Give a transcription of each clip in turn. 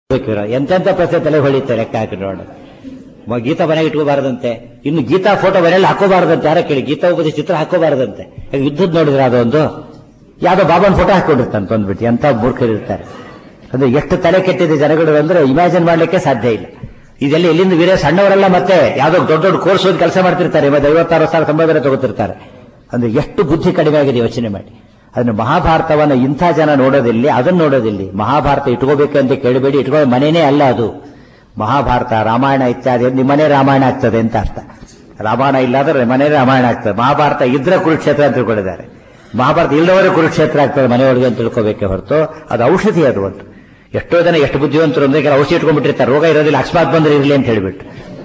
ಬೇಕಿರೋ ಎಂತೆಂತ ಪ್ರಶ್ನೆ ತಲೆ ಹೊಳಿತಾರೆ ಲೆಕ್ಕ ಹಾಕಿ ನೋಡು ಮ- ಗೀತಾ ಮನೆಗೆ ಇಟ್ಕೋಬಾರದಂತೆ ಇನ್ನು ಗೀತಾ ಫೋಟೋ ಮನೆಯಲ್ಲಿ ಹಾಕೋಬಾರದಂತೆ ಯಾರ ಕೇಳಿ ಗೀತಾ ಉಪದೇಶ ಚಿತ್ರ ಹಾಕೋಬಾರದಂತೆ ಈಗ ಯುದ್ಧದ ನೋಡಿದ್ರೆ ಅದೊಂದು ಯಾವ್ದೋ ಬಾಬಾನ್ ಫೋಟೋ ಹಾಕೊಂಡಿರ್ತಾನೆ ತಂದ್ಬಿಟ್ಟು ಎಂತ ಮೂರ್ಖರಿರ್ತಾರೆ ಅಂದ್ರೆ ಎಷ್ಟು ತಲೆ ಕೆಟ್ಟಿದೆ ಜನಗಳು ಅಂದ್ರೆ ಇಮ್ಯಾಜಿನ್ ಮಾಡ್ಲಿಕ್ಕೆ ಸಾಧ್ಯ ಇಲ್ಲ ಇದೆಲ್ಲ ಎಲ್ಲಿಂದ ವೀರ ಸಣ್ಣವರೆಲ್ಲ ಮತ್ತೆ ಯಾವ್ದೋ ದೊಡ್ಡ ದೊಡ್ಡ ಕೋರ್ಸ್ ಓದಿ ಕೆಲಸ ಮಾಡ್ತಿರ್ತಾರೆ ಮತ್ತೆ ಐವತ್ತಾರು ಸಾವಿರ ಸಂಬಳ ಬೇರೆ ತಗೋತಿರ್ತಾರೆ ಅಂದ್ರೆ ಎಷ್ಟು ಬುದ್ಧಿ ಕಡಿಮೆ ಆಗಿದೆ ಯೋಚನೆ ಮಾಡಿ ಅದನ್ನು ಮಹಾಭಾರತವನ್ನ ಇಂಥ ಜನ ನೋಡೋದಿಲ್ಲಿ ಅದನ್ನ ನೋಡೋದಿಲ್ಲಿ ಮಹಾಭಾರತ ಇಟ್ಕೋಬೇಕಂತ ಕೇಳಬೇಡಿ ಇಟ್ಕೋ ಮನೆನೇ ಅಲ್ಲ ಅದು ಮಹಾಭಾರತ ರಾಮಾಯಣ ಇತ್ಯಾದಿ ನಿಮ್ಮ ಮನೆ ರಾಮಾಯಣ ಆಗ್ತದೆ ಅಂತ ಅರ್ಥ ರಾಮಾಯಣ ಇಲ್ಲಾದ್ರೆ ಮನೆ ರಾಮಾಯಣ ಆಗ್ತದೆ ಮಹಾಭಾರತ ಇದ್ರೆ ಕುರುಕ್ಷೇತ್ರ ಅಂತ ತಿಳ್ಕೊಂಡಿದ್ದಾರೆ ಮಹಾಭಾರತ ಇಲ್ಲದವರೇ ಕುರುಕ್ಷೇತ್ರ ಆಗ್ತದೆ ಮನೆಯೊಳಗೆ ಅಂತ ತಿಳ್ಕೋಬೇಕೆ ಹೊರತು ಅದು ಔಷಧಿ ಅದು ಒಂದು ಎಷ್ಟೋ ಜನ ಎಷ್ಟು ಬುದ್ಧಿವಂತರು ಅಂದ್ರೆ ಕೆಲವು ಔಷಧಿ ಇಟ್ಕೊಂಡ್ಬಿಟ್ಟಿರ್ತಾರೆ ರೋಗ ಇರೋದಿಲ್ಲ ಅಕಸ್ಮಾತ್ ಬಂದ್ರೆ ಇರಲಿ ಅಂತ ಹೇಳ್ಬಿಟ್ಟು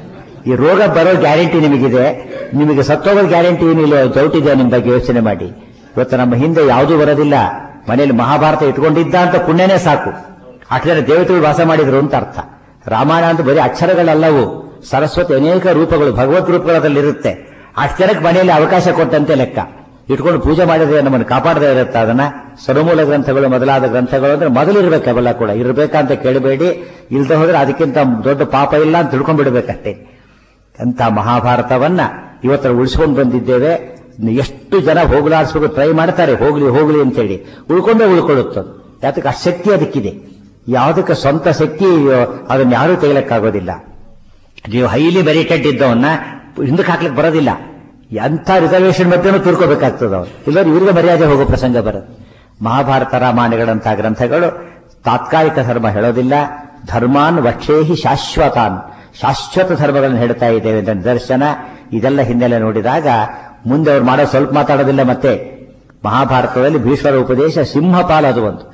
ಈ ರೋಗ ಬರೋ ಗ್ಯಾರಂಟಿ ನಿಮಗಿದೆ ನಿಮಗೆ ಸತ್ತೋಗೋದು ಗ್ಯಾರಂಟಿ ಏನಿಲ್ಲ ಡೌಟ್ ಇದೆ ನಿಮ್ಮ ಬಗ್ಗೆ ಯೋಚನೆ ಮಾಡಿ ಇವತ್ತು ನಮ್ಮ ಹಿಂದೆ ಯಾವುದೂ ಬರೋದಿಲ್ಲ ಮನೆಯಲ್ಲಿ ಮಹಾಭಾರತ ಇಟ್ಕೊಂಡಿದ್ದ ಅಂತ ಪುಣ್ಯನೇ ಸಾಕು ಅಷ್ಟು ಜನ ದೇವತೆಗಳು ವಾಸ ಮಾಡಿದ್ರು ಅಂತ ಅರ್ಥ ರಾಮಾಯಣ ಅಂತ ಬರೀ ಅಕ್ಷರಗಳಲ್ಲವು ಸರಸ್ವತಿ ಅನೇಕ ರೂಪಗಳು ಭಗವತ್ ರೂಪಗಳಲ್ಲಿ ಇರುತ್ತೆ ಅಷ್ಟು ಜನಕ್ಕೆ ಮನೆಯಲ್ಲಿ ಅವಕಾಶ ಕೊಟ್ಟಂತೆ ಲೆಕ್ಕ ಇಟ್ಕೊಂಡು ಪೂಜೆ ಮಾಡಿದ್ರೆ ನಮ್ಮನ್ನು ಕಾಪಾಡದೇ ಇರುತ್ತೆ ಅದನ್ನ ಸರ್ವಮೂಲ ಗ್ರಂಥಗಳು ಮೊದಲಾದ ಗ್ರಂಥಗಳು ಅಂದ್ರೆ ಮೊದಲಿರ್ಬೇಕು ಅವೆಲ್ಲ ಕೂಡ ಇರಬೇಕಂತ ಕೇಳಬೇಡಿ ಇಲ್ದ ಹೋದ್ರೆ ಅದಕ್ಕಿಂತ ದೊಡ್ಡ ಪಾಪ ಇಲ್ಲ ಅಂತ ತಿಳ್ಕೊಂಡ್ಬಿಡ್ಬೇಕಷ್ಟೇ ಅಂತ ಮಹಾಭಾರತವನ್ನ ಇವತ್ತರ ಉಳಿಸ್ಕೊಂಡು ಬಂದಿದ್ದೇವೆ ಎಷ್ಟು ಜನ ಹೋಗಲಾಡಿಸ್ಬೇಕು ಟ್ರೈ ಮಾಡ್ತಾರೆ ಹೋಗ್ಲಿ ಹೋಗ್ಲಿ ಅಂತೇಳಿ ಉಳ್ಕೊಂಡೇ ಉಳ್ಕೊಳ್ಳುತ್ತದೆ ಯಾತಕ್ಕೆ ಆ ಶಕ್ತಿ ಅದಕ್ಕಿದೆ ಯಾವುದಕ್ಕೆ ಸ್ವಂತ ಶಕ್ತಿ ಅದನ್ನ ಯಾರೂ ತೆಗಿಲಕ್ಕಾಗೋದಿಲ್ಲ ನೀವು ಹೈಲಿ ಮೆರಿಟೆಡ್ ಇದ್ದವನ್ನ ಹಿಂದಕ್ಕೆ ಹಾಕ್ಲಿಕ್ಕೆ ಬರೋದಿಲ್ಲ ಎಂಥ ರಿಸರ್ವೇಶನ್ ಮಧ್ಯೆನೂ ತಿಳ್ಕೋಬೇಕಾಗ್ತದೆ ಅವ್ರು ಇಲ್ಲದ್ರೆ ಇವರಿಗೆ ಮರ್ಯಾದೆ ಹೋಗೋ ಪ್ರಸಂಗ ಬರುತ್ತೆ ಮಹಾಭಾರತ ರಾಮಾಯಣಗಳಂತಹ ಗ್ರಂಥಗಳು ತಾತ್ಕಾಲಿಕ ಧರ್ಮ ಹೇಳೋದಿಲ್ಲ ಧರ್ಮಾನ್ ವಕ್ಷೇಹಿ ಶಾಶ್ವತಾನ್ ಶಾಶ್ವತ ಧರ್ಮಗಳನ್ನು ಹೇಳ್ತಾ ಇದ್ದೇವೆ ಅಂತ ನಿದರ್ಶನ ಇದೆಲ್ಲ ಹಿನ್ನೆಲೆ ನೋಡಿದಾಗ ಮುಂದೆ ಅವ್ರು ಮಾಡೋ ಸ್ವಲ್ಪ ಮಾತಾಡೋದಿಲ್ಲ ಮತ್ತೆ ಮಹಾಭಾರತದಲ್ಲಿ ಭೀಷ್ಮರ ಉಪದೇಶ ಸಿಂಹಪಾಲ ಅದು ಒಂದು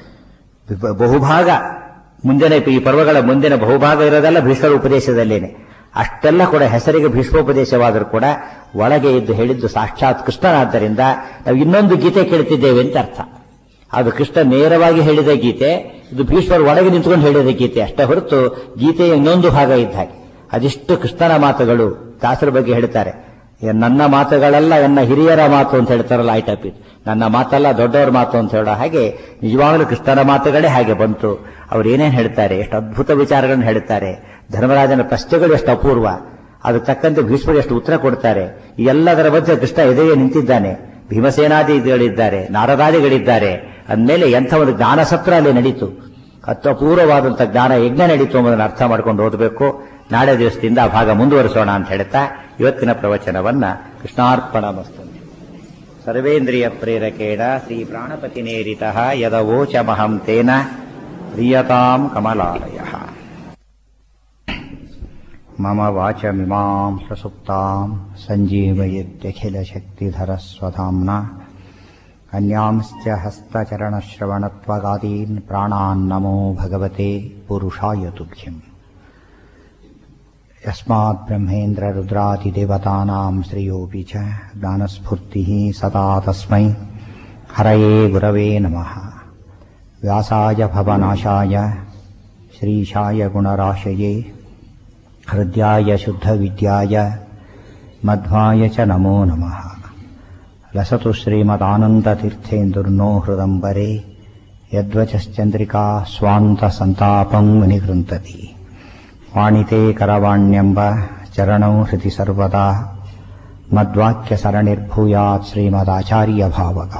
ಬ- ಬಹುಭಾಗ ಮುಂದಿನ ಈ ಪರ್ವಗಳ ಮುಂದಿನ ಬಹುಭಾಗ ಇರೋದೆಲ್ಲ ಭೀಷ್ಮರ ಉಪದೇಶದಲ್ಲೇನೆ ಅಷ್ಟೆಲ್ಲ ಕೂಡ ಹೆಸರಿಗೆ ಭೀಷ್ಮೋಪದೇಶವಾದರೂ ಕೂಡ ಒಳಗೆ ಇದ್ದು ಹೇಳಿದ್ದು ಸಾಕ್ಷಾತ್ ಕೃಷ್ಣನಾದ್ದರಿಂದ ನಾವು ಇನ್ನೊಂದು ಗೀತೆ ಕೇಳ್ತಿದ್ದೇವೆ ಅಂತ ಅರ್ಥ ಅದು ಕೃಷ್ಣ ನೇರವಾಗಿ ಹೇಳಿದ ಗೀತೆ ಇದು ಭೀಷ್ಮರು ಒಳಗೆ ನಿಂತ್ಕೊಂಡು ಹೇಳಿದ ಗೀತೆ ಅಷ್ಟೇ ಹೊರತು ಗೀತೆಯ ಇನ್ನೊಂದು ಭಾಗ ಇದ್ದ ಹಾಗೆ ಅದಿಷ್ಟು ಕೃಷ್ಣನ ಮಾತುಗಳು ದಾಸರ ಬಗ್ಗೆ ಹೇಳ್ತಾರೆ ಏ, ನನ್ನ ಮಾತುಗಳೆಲ್ಲ ಎನ್ನ ಹಿರಿಯರ ಮಾತು ಅಂತ ಹೇಳ್ತಾರಲ್ಲ ಐ ಟೈಪ್ ನನ್ನ ಮಾತಲ್ಲ ದೊಡ್ಡವರ ಮಾತು ಅಂತ ಹೇಳೋ ಹಾಗೆ ನಿಜವಾಗಲೂ ಕೃಷ್ಣನ ಮಾತುಗಳೇ ಹಾಗೆ ಬಂತು ಅವ್ರು ಏನೇನು ಹೇಳ್ತಾರೆ ಎಷ್ಟು ಅದ್ಭುತ ವಿಚಾರಗಳನ್ನು ಹೇಳ್ತಾರೆ ಧರ್ಮರಾಜನ ಪ್ರಶ್ನೆಗಳು ಎಷ್ಟು ಅಪೂರ್ವ ಅದಕ್ಕೆ ತಕ್ಕಂತೆ ಭೀಷ್ಮರು ಎಷ್ಟು ಉತ್ತರ ಕೊಡ್ತಾರೆ ಈ ಎಲ್ಲದರ ಮಧ್ಯೆ ಕೃಷ್ಣ ಎದೆಗೆ ನಿಂತಿದ್ದಾನೆ ಭೀಮಸೇನಾದಿಗಳಿದ್ದಾರೆ ನಾರದಾದಿಗಳಿದ್ದಾರೆ ಅಂದಮೇಲೆ ಎಂಥ ಒಂದು ಜ್ಞಾನ ಸತ್ರ ಅಲ್ಲಿ ನಡೀತು ಅತ್ತು ಅಪೂರ್ವವಾದಂಥ ಜ್ಞಾನ ಯಜ್ಞ ನಡೀತು ಎಂಬುದನ್ನು ಅರ್ಥ ಮಾಡ್ಕೊಂಡು ಓದಬೇಕು ನಾಳೆ ದಿವಸದಿಂದ ಆ ಭಾಗ ಮುಂದುವರಿಸೋಣ ಅಂತ ಹೇಳ್ತಾ ಇವತ್ತಿನ ಪ್ರವಚನವನ್ನ ಕೃಷ್ಣಾರ್ಪಣ ಮಸ್ತು ಸರ್ವೇಂದ್ರಿಯ ಪ್ರೇರಕೇಣ ಶ್ರೀ ಪ್ರಾಣಪತಿನೇರಿತ ಯದವೋಚಮಹಂ ತೇನ ಪ್ರಿಯತಾಂ ಕಮಲಾಲಯ ಮಮ ವಾಚಮಿಮಾಂ ಪ್ರಸುಪ್ತಾಂ ಸಂಜೀವಯತ್ಯಖಿಲಶಕ್ತಿಧರಸ್ವಧಾಮ್ನ ಅನ್ಯಾಂಶ್ಚ ಹಸ್ತಚರಣಶ್ರವಣತ್ವಗಾದೀನ್ ಪ್ರಾಣಾನ್ ನಮೋ ಭಗವತೆ ಪುರುಷಾಯ ತುಭ್ಯಂ ಯಸ್ಮಾತ್ ಬ್ರಹ್ಮೇಂದ್ರ ರುದ್ರಾದಿದೇವತಾನಾಂ ಶ್ರೇಯೋಪಿ ಚ ಜ್ಞಾನಸ್ಫೂರ್ತಿಃ ಸದಾ ತಸ್ಮೈ ಹರಯೇ ಗುರವೇ ನಮಃ ವ್ಯಾಸಾಯ ಭವನಾಶಾಯ ಶ್ರೀಶಾಯ ಗುಣರಾಶಯೇ ಹೃದ್ಯಾಯ ಶುದ್ಧವಿದ್ಯಾಯ ಮಧ್ವಾಯ ಚ ನಮೋ ನಮಃ ಲಸತು ಶ್ರೀಮದಾನಂದತೀರ್ಥೇಂದುರ್ನೋ ಹೃದಂಬರೆ ಯದ್ವಚಶ್ಚಂದ್ರಿಕಾ ಸ್ವಾಂತಸಂತಾಪಂ ವಿನಿಗೃಂತತಿ ವಾಣಿತೆ ಕರವಾಣ್ಯಂಬ ಚರಣೌ ಹೃತಿ ಸರ್ವದಾ ಮದ್ವಾಕ್ಯಸರಣಿರ್ಭೂಯಾತ್ ಶ್ರೀಮದಾಚಾರ್ಯಭಾವಕ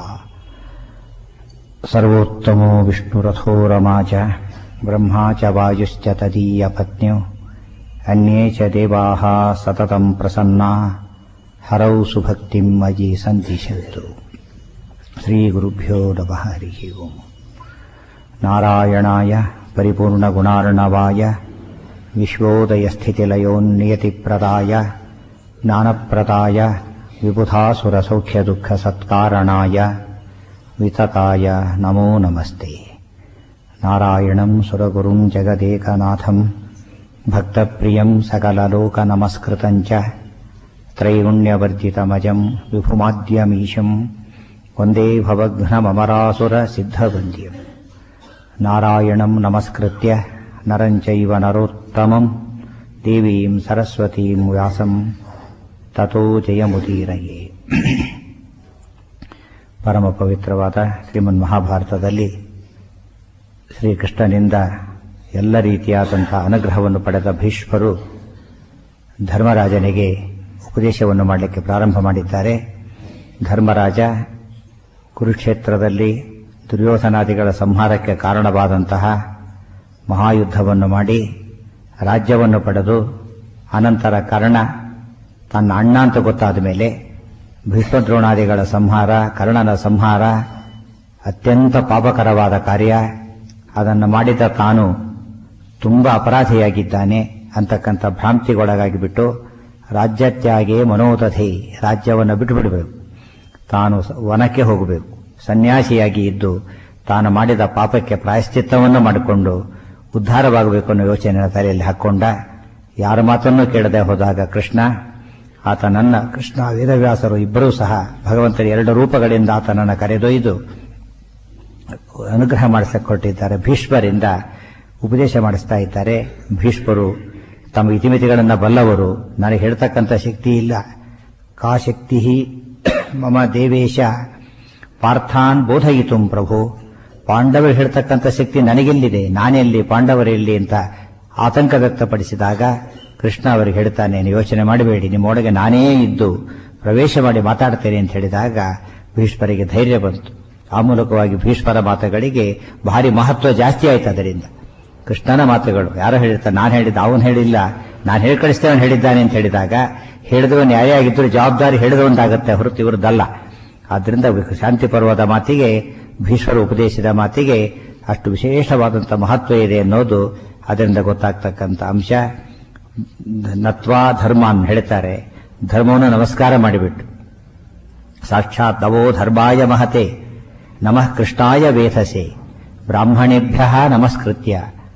ಸರ್ವೋತ್ತಮೋ ವಿಷ್ಣುರಥೋ रमा च ब्रह्मा च वायुश्च तदीयपत्न्यौ अन्ये च देवाः सततम् प्रसन्ना हरौ सुभक्तिम् मयि सन्दिशन्तु श्रीगुरुभ्यो नमः हरिः ओम् नारायणाय परिपूर्णगुणार्णवाय विश्वोदयस्थितिलयोन्नियतिप्रदाय ज्ञानप्रदाय विबुधासुरसौख्यदुःखसत्कारणाय वितताय नमो नमस्ते नारायणम् सुरगुरुम् जगदेकनाथम् भक्तप्रियम् सकललोकनमस्कृतम् च त्रैगुण्यवर्जितमजम् विभुमाद्यमीशम् वन्दे भवघ्नममरासुरसिद्धवन्द्यम् नारायणम् नमस्कृत्य नरम् चैव नरोत्तमम् देवीम् सरस्वतीम् व्यासम् ततो जयमुदीरये ಪರಮ ಪವಿತ್ರವಾದ ಶ್ರೀಮನ್ ಮಹಾಭಾರತದಲ್ಲಿ ಶ್ರೀಕೃಷ್ಣನಿಂದ ಎಲ್ಲ ರೀತಿಯಾದಂಥ ಅನುಗ್ರಹವನ್ನು ಪಡೆದ ಭೀಷ್ಮರು ಧರ್ಮರಾಜನಿಗೆ ಉಪದೇಶವನ್ನು ಮಾಡಲಿಕ್ಕೆ ಪ್ರಾರಂಭ ಮಾಡಿದ್ದಾರೆ ಧರ್ಮರಾಜ ಕುರುಕ್ಷೇತ್ರದಲ್ಲಿ ದುರ್ಯೋಧನಾದಿಗಳ ಸಂಹಾರಕ್ಕೆ ಕಾರಣವಾದಂತಹ ಮಹಾಯುದ್ಧವನ್ನು ಮಾಡಿ ರಾಜ್ಯವನ್ನು ಪಡೆದು ಅನಂತರ ಕರ್ಣ ತನ್ನ ಅಣ್ಣ ಅಂತ ಗೊತ್ತಾದ ಮೇಲೆ ಭೀಷ್ಮದ್ರೋಣಾದಿಗಳ ಸಂಹಾರ ಕರ್ಣನ ಸಂಹಾರ ಅತ್ಯಂತ ಪಾಪಕರವಾದ ಕಾರ್ಯ ಅದನ್ನು ಮಾಡಿದ ತಾನು ತುಂಬ ಅಪರಾಧಿಯಾಗಿದ್ದಾನೆ ಅಂತಕ್ಕಂಥ ಭ್ರಾಂತಿಗೊಳಗಾಗಿಬಿಟ್ಟು ರಾಜ್ಯತ್ಯಾಗೆ ಮನೋದಧಿ ರಾಜ್ಯವನ್ನು ಬಿಟ್ಟು ಬಿಡಬೇಕು ತಾನು ವನಕ್ಕೆ ಹೋಗಬೇಕು ಸನ್ಯಾಸಿಯಾಗಿ ಇದ್ದು ತಾನು ಮಾಡಿದ ಪಾಪಕ್ಕೆ ಪ್ರಾಯಶ್ಚಿತ್ತವನ್ನು ಮಾಡಿಕೊಂಡು ಉದ್ಧಾರವಾಗಬೇಕು ಅನ್ನೋ ಯೋಚನೆಯ ತಲೆಯಲ್ಲಿ ಹಾಕ್ಕೊಂಡ ಯಾರ ಮಾತನ್ನೂ ಕೇಳದೆ ಹೋದಾಗ ಕೃಷ್ಣ ಆತನನ್ನ ಕೃಷ್ಣ ವೇದವ್ಯಾಸರು ಇಬ್ಬರೂ ಸಹ ಭಗವಂತನ ಎರಡು ರೂಪಗಳಿಂದ ಆತನನ್ನು ಕರೆದೊಯ್ದು ಅನುಗ್ರಹ ಮಾಡಿಸಕ್ಕೆ ಕೊಟ್ಟಿದ್ದಾರೆ ಭೀಷ್ಮರಿಂದ ಉಪದೇಶ ಮಾಡಿಸ್ತಾ ಇದ್ದಾರೆ ಭೀಷ್ಮರು ತಮ್ಮ ಇತಿಮಿತಿಗಳನ್ನು ಬಲ್ಲವರು ನನಗೆ ಹೇಳ್ತಕ್ಕಂಥ ಶಕ್ತಿ ಇಲ್ಲ ಕಾ ಶಕ್ತಿ ಮಮ ದೇವೇಶ ಪಾರ್ಥಾನ್ ಬೋಧಯಿತು ಪ್ರಭು ಪಾಂಡವರು ಹೇಳ್ತಕ್ಕಂಥ ಶಕ್ತಿ ನನಗೆಲ್ಲಿದೆ ನಾನೆಲ್ಲಿ ಪಾಂಡವರೆಲ್ಲಿ ಅಂತ ಆತಂಕ ವ್ಯಕ್ತಪಡಿಸಿದಾಗ ಕೃಷ್ಣ ಅವರಿಗೆ ಹೇಳ್ತಾನೆ ನೀವು ಯೋಚನೆ ಮಾಡಬೇಡಿ ನಿಮ್ಮೊಳಗೆ ನಾನೇ ಇದ್ದು ಪ್ರವೇಶ ಮಾಡಿ ಮಾತಾಡ್ತೇನೆ ಅಂತ ಹೇಳಿದಾಗ ಭೀಷ್ಮರಿಗೆ ಧೈರ್ಯ ಬಂತು ಆ ಮೂಲಕವಾಗಿ ಭೀಷ್ಮರ ಮಾತುಗಳಿಗೆ ಭಾರಿ ಮಹತ್ವ ಜಾಸ್ತಿ ಆಯ್ತು ಅದರಿಂದ ಕೃಷ್ಣನ ಮಾತುಗಳು ಯಾರೋ ಹೇಳಿರ್ತಾರೆ ನಾನು ಹೇಳಿದ್ದ ಅವನು ಹೇಳಿಲ್ಲ ನಾನು ಹೇಳಿ ಕಳಿಸ್ತೇವನು ಹೇಳಿದ್ದಾನೆ ಅಂತ ಹೇಳಿದಾಗ ಹೇಳಿದವನು ಯಾರೇ ಆಗಿದ್ದರೂ ಜವಾಬ್ದಾರಿ ಹೇಳಿದವಂತಾಗುತ್ತೆ ಹೊರತು ಇವರದ್ದಲ್ಲ ಆದ್ದರಿಂದ ಶಾಂತಿ ಪರ್ವದ ಮಾತಿಗೆ ಭೀಷ್ಮರ ಉಪದೇಶದ ಮಾತಿಗೆ ಅಷ್ಟು ವಿಶೇಷವಾದಂಥ ಮಹತ್ವ ಇದೆ ಅನ್ನೋದು ಅದರಿಂದ ಗೊತ್ತಾಗ್ತಕ್ಕಂಥ ಅಂಶ ನತ್ವಾ ಧರ್ಮ ಅಂತ ಹೇಳ್ತಾರೆ ಧರ್ಮವನ್ನು ನಮಸ್ಕಾರ ಮಾಡಿಬಿಟ್ಟು ಸಾಕ್ಷಾತ್ ನವೋ ಧರ್ಮಾಯ ಮಹತೆ ನಮಃ ಕೃಷ್ಣಾಯ ವೇಧಸೆ ಬ್ರಾಹ್ಮಣೇಭ್ಯ ನಮಸ್ಕೃತ್ಯ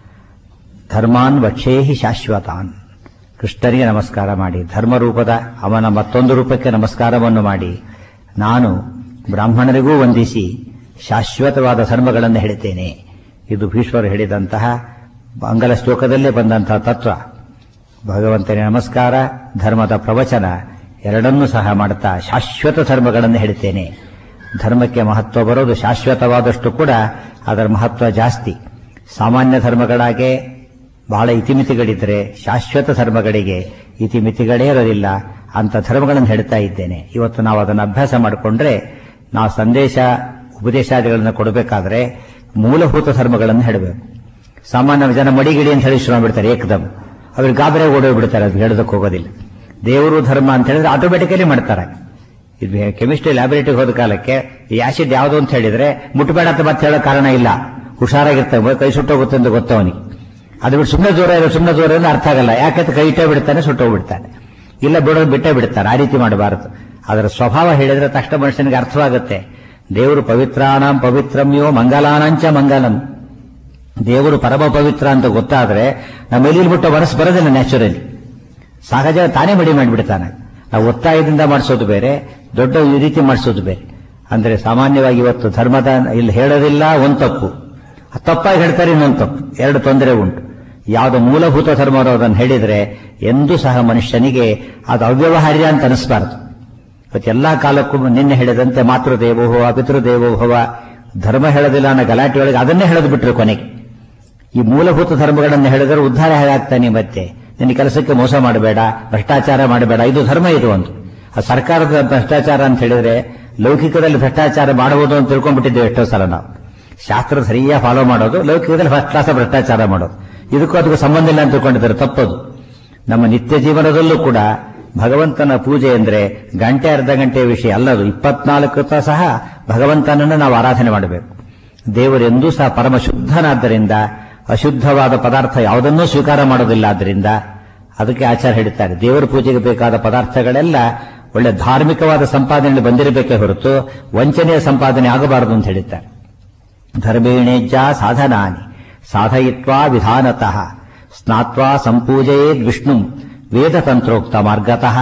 ಧರ್ಮಾನ್ ವಕ್ಷೇಹಿ ಶಾಶ್ವತಾನ್ ಕೃಷ್ಣರಿಗೆ ನಮಸ್ಕಾರ ಮಾಡಿ ಧರ್ಮರೂಪದ ಅವನ ಮತ್ತೊಂದು ರೂಪಕ್ಕೆ ನಮಸ್ಕಾರವನ್ನು ಮಾಡಿ ನಾನು ಬ್ರಾಹ್ಮಣರಿಗೂ ವಂದಿಸಿ ಶಾಶ್ವತವಾದ ಧರ್ಮಗಳನ್ನು ಹೇಳ್ತೇನೆ ಇದು ಭೀಷ್ಮರು ಹೇಳಿದಂತಹ ಮಂಗಲ ಶ್ಲೋಕದಲ್ಲೇ ಬಂದಂತಹ ತತ್ವ ಭಗವಂತನ ನಮಸ್ಕಾರ ಧರ್ಮದ ಪ್ರವಚನ ಎರಡನ್ನೂ ಸಹ ಮಾಡ್ತಾ ಶಾಶ್ವತ ಧರ್ಮಗಳನ್ನು ಹೇಳ್ತೇನೆ ಧರ್ಮಕ್ಕೆ ಮಹತ್ವ ಬರೋದು ಶಾಶ್ವತವಾದಷ್ಟು ಕೂಡ ಅದರ ಮಹತ್ವ ಜಾಸ್ತಿ ಸಾಮಾನ್ಯ ಧರ್ಮಗಳಾಗೆ ಬಹಳ ಇತಿಮಿತಿಗಳಿದ್ರೆ ಶಾಶ್ವತ ಧರ್ಮಗಳಿಗೆ ಇತಿಮಿತಿಗಳೇ ಇರೋದಿಲ್ಲ ಅಂತ ಧರ್ಮಗಳನ್ನು ಹೇಳ್ತಾ ಇದ್ದೇನೆ ಇವತ್ತು ನಾವು ಅದನ್ನು ಅಭ್ಯಾಸ ಮಾಡಿಕೊಂಡ್ರೆ ನಾವು ಸಂದೇಶ ಉಪದೇಶಾದಿಗಳನ್ನು ಕೊಡಬೇಕಾದ್ರೆ ಮೂಲಭೂತ ಧರ್ಮಗಳನ್ನು ಹೇಳಬೇಕು ಸಾಮಾನ್ಯ ಜನ ಮಡಿಗಿಡಿ ಅಂತ ಹೇಳಿ ಶುರು ಮಾಡ್ಬಿಡ್ತಾರೆ ಏಕದಮ್ ಅವ್ರಿಗೆ ಗಾಬರಿ ಓಡೋಗ್ಬಿಡ್ತಾರೆ ಅದು ಹೇಳೋದಕ್ಕೆ ಹೋಗೋದಿಲ್ಲ ದೇವರು ಧರ್ಮ ಅಂತ ಹೇಳಿದ್ರೆ ಆಟೋಮೆಟಿಕಲಿ ಮಾಡ್ತಾರೆ ಇದು ಕೆಮಿಸ್ಟ್ರಿ ಲ್ಯಾಬೊರೇಟರಿಗೆ ಹೋದ ಕಾಲಕ್ಕೆ ಈ ಆಸಿಡ್ ಯಾವುದು ಅಂತ ಹೇಳಿದ್ರೆ ಮುಟ್ಟಬೇಡ ಅಂತ ಮತ್ತೆ ಹೇಳೋ ಕಾರಣ ಇಲ್ಲ ಹುಷಾರಾಗಿರ್ತಾವೆ ಕೈ ಸುಟ್ಟೋಗುತ್ತೆ ಅಂತ ಗೊತ್ತವನಿಗೆ ಅದು ಬಿಟ್ಟು ಸುಮ್ಮನೆ ದೂರ ಇರೋ ಸುಮ್ಮನೆ ದೂರ ಇರೋ ಅರ್ಥ ಆಗಲ್ಲ ಯಾಕಂತ ಕೈ ಇಟ್ಟೇ ಬಿಡ್ತಾನೆ ಸುಟ್ಟೋಗ್ಬಿಡ್ತಾನೆ ಇಲ್ಲ ಬಿಡೋದು ಬಿಟ್ಟೇ ಬಿಡ್ತಾನೆ ಆ ರೀತಿ ಮಾಡಬಾರದು ಅದರ ಸ್ವಭಾವ ಹೇಳಿದ್ರೆ ತಕ್ಷಣ ಮನುಷ್ಯನಿಗೆ ಅರ್ಥವಾಗುತ್ತೆ ದೇವರು ಪವಿತ್ರಾಣಂ ಪವಿತ್ರಮ್ಯೋ ಮಂಗಲಾನಂಚ ಮಂಗಲಂ ದೇವರು ಪರಮ ಪವಿತ್ರ ಅಂತ ಗೊತ್ತಾದ್ರೆ ನಮ್ಮ ಎಲ್ಲಿ ಬಿಟ್ಟು ಮನಸ್ಸು ಬರೋದಿಲ್ಲ ನ್ಯಾಚುರಲಿ ಸಹಜ ತಾನೇ ಮಡಿ ಮಾಡಿಬಿಡ್ತಾನೆ ನಾವು ಒತ್ತಾಯದಿಂದ ಮಾಡಿಸೋದು ಬೇರೆ ದೊಡ್ಡ ಈ ರೀತಿ ಮಾಡಿಸೋದು ಬೇರೆ ಅಂದ್ರೆ ಸಾಮಾನ್ಯವಾಗಿ ಇವತ್ತು ಧರ್ಮದ ಇಲ್ಲಿ ಹೇಳೋದಿಲ್ಲ ಒಂದು ತಪ್ಪು ತಪ್ಪಾಗಿ ಹೇಳ್ತಾರೆ ಇನ್ನೊಂದು ತಪ್ಪು ಎರಡು ತೊಂದರೆ ಉಂಟು ಯಾವುದು ಮೂಲಭೂತ ಧರ್ಮ ಅದನ್ನು ಹೇಳಿದ್ರೆ ಎಂದೂ ಸಹ ಮನುಷ್ಯನಿಗೆ ಅದು ಅವ್ಯವಹಾರ್ಯ ಅಂತ ಅನಿಸಬಾರದು ಇವತ್ತು ಎಲ್ಲಾ ಕಾಲಕ್ಕೂ ನಿನ್ನೆ ಹೇಳಿದಂತೆ ಮಾತೃದೇವೋಭವ ಪಿತೃದೇವೋಭವ ಧರ್ಮ ಹೇಳೋದಿಲ್ಲ ಅನ್ನೋ ಗಲಾಟೆಯೊಳಗೆ ಅದನ್ನೇ ಹೇಳೋದು ಬಿಟ್ರು ಕೊನೆಗೆ ಈ ಮೂಲಭೂತ ಧರ್ಮಗಳನ್ನು ಹೇಳಿದ್ರೆ ಉದ್ಧಾರ ಹೇಗಾಗ್ತಾನೆ ಮತ್ತೆ ನಿನ್ನ ಕೆಲಸಕ್ಕೆ ಮೋಸ ಮಾಡಬೇಡ ಭ್ರಷ್ಟಾಚಾರ ಮಾಡಬೇಡ ಇದು ಧರ್ಮ ಇದು ಒಂದು ಆ ಸರ್ಕಾರದ ಭ್ರಷ್ಟಾಚಾರ ಅಂತ ಹೇಳಿದ್ರೆ ಲೌಕಿಕದಲ್ಲಿ ಭ್ರಷ್ಟಾಚಾರ ಮಾಡಬಹುದು ಅಂತ ತಿಳ್ಕೊಂಡ್ಬಿಟ್ಟಿದ್ದೇವೆ ಎಷ್ಟೋ ಸಲ ನಾವು ಶಾಸ್ತ್ರ ಸರಿಯಾಗಿ ಫಾಲೋ ಮಾಡೋದು ಲೌಕಿಕದಲ್ಲಿ ಫಸ್ಟ್ ಕ್ಲಾಸ್ ಭ್ರಷ್ಟಾಚಾರ ಮಾಡೋದು ಇದಕ್ಕೂ ಅದಕ್ಕೂ ಸಂಬಂಧ ಇಲ್ಲ ಅಂತ ತಿಳ್ಕೊಂಡಿದ್ದಾರೆ ತಪ್ಪದು ನಮ್ಮ ನಿತ್ಯ ಜೀವನದಲ್ಲೂ ಕೂಡ ಭಗವಂತನ ಪೂಜೆ ಅಂದ್ರೆ ಗಂಟೆ ಅರ್ಧ ಗಂಟೆಯ ವಿಷಯ ಅಲ್ಲದು ಇಪ್ಪತ್ನಾಲ್ಕು ತಾಸು ಸಹ ಭಗವಂತನನ್ನು ನಾವು ಆರಾಧನೆ ಮಾಡಬೇಕು ದೇವರೆಂದೂ ಸಹ ಪರಮ ಶುದ್ಧನಾದ್ದರಿಂದ ಅಶುದ್ಧವಾದ ಪದಾರ್ಥ ಯಾವುದನ್ನೂ ಸ್ವೀಕಾರ ಮಾಡೋದಿಲ್ಲ ಆದ್ದರಿಂದ ಅದಕ್ಕೆ ಆಚಾರ ಹೇಳುತ್ತಾರೆ ದೇವರ ಪೂಜೆಗೆ ಬೇಕಾದ ಪದಾರ್ಥಗಳೆಲ್ಲ ಒಳ್ಳೆ ಧಾರ್ಮಿಕವಾದ ಸಂಪಾದನೆಯಲ್ಲಿ ಬಂದಿರಬೇಕೇ ಹೊರತು ವಂಚನೆಯ ಸಂಪಾದನೆ ಆಗಬಾರದು ಅಂತ ಹೇಳುತ್ತಾರೆ ಧರ್ಮೇಣೇಜ್ಜ ಸಾಧನಾನಿ ಸಾಧಯಿತ್ವಾ ವಿಧಾನತಃ ಸ್ನಾತ್ವಾ ಸಂಪೂಜೆಯೇದ್ ವಿಷ್ಣು ವೇದ ತಂತ್ರೋಕ್ತ ಮಾರ್ಗತಃ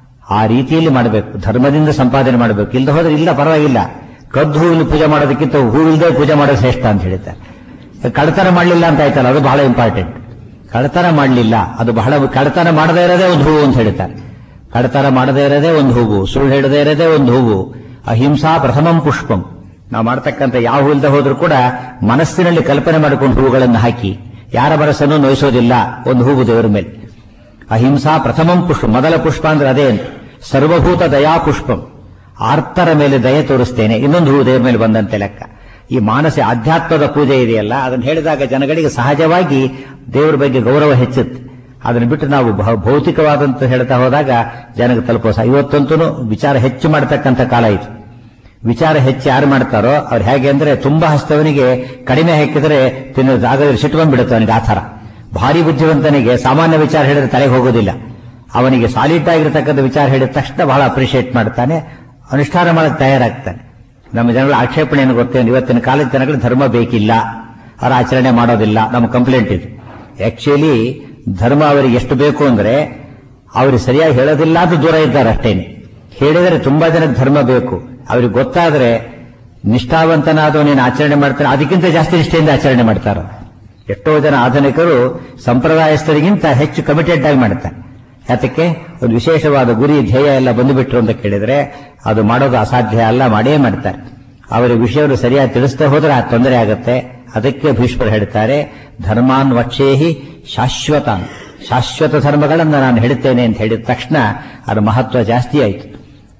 ಆ ರೀತಿಯಲ್ಲಿ ಮಾಡಬೇಕು ಧರ್ಮದಿಂದ ಸಂಪಾದನೆ ಮಾಡಬೇಕು ಇಲ್ಲದ ಹೋದ್ರೆ ಇಲ್ಲ ಪರವಾಗಿಲ್ಲ ಕದ್ದು ಹೂವಿನ ಪೂಜೆ ಮಾಡೋದಕ್ಕಿಂತ ಹೂವಿಲ್ಲದೆ ಪೂಜೆ ಮಾಡೋದು ಶ್ರೇಷ್ಠ ಅಂತ ಹೇಳ್ತಾರೆ ಕಳತನ ಮಾಡಲಿಲ್ಲ ಅಂತ ಆಯ್ತಲ್ಲ ಅದು ಬಹಳ ಇಂಪಾರ್ಟೆಂಟ್ ಕಳತನ ಮಾಡಲಿಲ್ಲ ಅದು ಬಹಳ ಕಳತನ ಮಾಡದೇ ಇರೋದೇ ಒಂದು ಹೂವು ಅಂತ ಹೇಳ್ತಾರೆ ಕಳತನ ಮಾಡದೇ ಇರೋದೇ ಒಂದು ಹೂವು ಸುಳ್ಳು ಹೇಳದೇ ಇರೋದೇ ಒಂದು ಹೂವು ಅಹಿಂಸಾ ಪ್ರಥಮಂ ಪುಷ್ಪಂ ನಾವು ಮಾಡ್ತಕ್ಕಂಥ ಯಾವ ಹೂ ಇಲ್ಲದೆ ಹೋದ್ರೂ ಕೂಡ ಮನಸ್ಸಿನಲ್ಲಿ ಕಲ್ಪನೆ ಮಾಡಿಕೊಂಡು ಹೂವುಗಳನ್ನು ಹಾಕಿ ಯಾರ ಮನಸ್ಸನ್ನು ನೋಯಿಸೋದಿಲ್ಲ ಒಂದು ಹೂವು ದೇವರ ಮೇಲೆ ಅಹಿಂಸಾ ಪ್ರಥಮಂ ಪುಷ್ಪ ಮೊದಲ ಪುಷ್ಪ ಅಂದ್ರೆ ಅದೇ ಅಂತ ಸರ್ವಭೂತ ದಯಾ ಪುಷ್ಪಂ ಆರ್ತರ ಮೇಲೆ ದಯೆ ತೋರಿಸ್ತೇನೆ ಇನ್ನೊಂದು ಹೂ ದೇವರ ಮೇಲೆ ಬಂದಂತೆ ಲೆಕ್ಕ ಈ ಮಾನಸ ಅಧ್ಯಾತ್ಮದ ಪೂಜೆ ಇದೆಯಲ್ಲ ಅದನ್ನು ಹೇಳಿದಾಗ ಜನಗಳಿಗೆ ಸಹಜವಾಗಿ ದೇವರ ಬಗ್ಗೆ ಗೌರವ ಹೆಚ್ಚುತ್ತೆ ಅದನ್ನು ಬಿಟ್ಟು ನಾವು ಭೌ- ಭೌತಿಕವಾದಂತ ಹೇಳ್ತಾ ಹೋದಾಗ ಜನಕ್ಕೆ ತಲುಪೋ ಸ- ಇವತ್ತಂತೂ ವಿಚಾರ ಹೆಚ್ಚು ಮಾಡತಕ್ಕಂಥ ಕಾಲ ಇದು ವಿಚಾರ ಹೆಚ್ಚು ಯಾರು ಮಾಡ್ತಾರೋ ಅವ್ರು ಹೇಗೆ ಅಂದ್ರೆ ತುಂಬಾ ಹಸ್ತವನಿಗೆ ಕಡಿಮೆ ಹಾಕಿದ್ರೆ ತಿನ್ನೋ ಜಾಗದಲ್ಲಿ ಸಿಟ್ಟು ಬಂದ್ಬಿಡುತ್ತೆ ಅವನಿಗೆ ಆ ಥರ ಭಾರಿ ಬುದ್ಧಿವಂತನಿಗೆ ಸಾಮಾನ್ಯ ವಿಚಾರ ಹೇಳಿದ್ರೆ ತಲೆಗೆ ಹೋಗೋದಿಲ್ಲ ಅವನಿಗೆ ಸಾಲಿಡ್ ಆಗಿರತಕ್ಕಂಥ ವಿಚಾರ ಹೇಳಿದ ತಕ್ಷಣ ಬಹಳ ಅಪ್ರಿಷಿಯೇಟ್ ಮಾಡ್ತಾನೆ ಅನುಷ್ಠಾನ ಮಾಡಕ್ಕೆ ತಯಾರಾಗ್ತಾನೆ ನಮ್ಮ ಜನಗಳ ಆಕ್ಷೇಪಣೆಯನ್ನು ಗೊತ್ತೇನು ಇವತ್ತಿನ ಕಾಲದ ಜನಗಳು ಧರ್ಮ ಬೇಕಿಲ್ಲ ಅವರ ಆಚರಣೆ ಮಾಡೋದಿಲ್ಲ ನಮ್ಮ ಕಂಪ್ಲೇಂಟ್ ಇದು ಆಕ್ಚುಲಿ ಧರ್ಮ ಅವರಿಗೆ ಎಷ್ಟು ಬೇಕು ಅಂದ್ರೆ ಅವ್ರಿಗೆ ಸರಿಯಾಗಿ ಹೇಳೋದಿಲ್ಲ ಅಂತ ದೂರ ಇದ್ದಾರೆ ಅಷ್ಟೇನೆ ಹೇಳಿದರೆ ತುಂಬಾ ಜನಕ್ಕೆ ಧರ್ಮ ಬೇಕು ಅವ್ರಿಗೆ ಗೊತ್ತಾದ್ರೆ ನಿಷ್ಠಾವಂತನಾದವ ನೀನು ಆಚರಣೆ ಮಾಡ್ತಾನೆ ಅದಕ್ಕಿಂತ ಜಾಸ್ತಿ ನಿಷ್ಠೆಯಿಂದ ಆಚರಣೆ ಮಾಡ್ತಾರ ಎಷ್ಟೋ ಜನ ಆಧುನಿಕರು ಸಂಪ್ರದಾಯಸ್ಥರಿಗಿಂತ ಹೆಚ್ಚು ಕಮಿಟೆಡ್ ಆಗಿ ಮಾಡ್ತಾರೆ ಯಾತಕ್ಕೆ ಒಂದು ವಿಶೇಷವಾದ ಗುರಿ ಧ್ಯೇಯ ಎಲ್ಲ ಬಂದುಬಿಟ್ರು ಅಂತ ಕೇಳಿದ್ರೆ ಅದು ಮಾಡೋದು ಅಸಾಧ್ಯ ಅಲ್ಲ ಮಾಡೇ ಮಾಡ್ತಾರೆ ಅವರ ವಿಷಯವನ್ನು ಸರಿಯಾಗಿ ತಿಳಿಸ್ತಾ ಹೋದ್ರೆ ಆ ತೊಂದರೆ ಆಗುತ್ತೆ ಅದಕ್ಕೆ ಭೀಷ್ಮರು ಹೇಳ್ತಾರೆ ಧರ್ಮಾನ್ ವಕ್ಷೇಹಿ ಶಾಶ್ವತಾನ್ ಶಾಶ್ವತ ಧರ್ಮಗಳನ್ನು ನಾನು ಹೇಳುತ್ತೇನೆ ಅಂತ ಹೇಳಿದ ತಕ್ಷಣ ಅದರ ಮಹತ್ವ ಜಾಸ್ತಿ ಆಯಿತು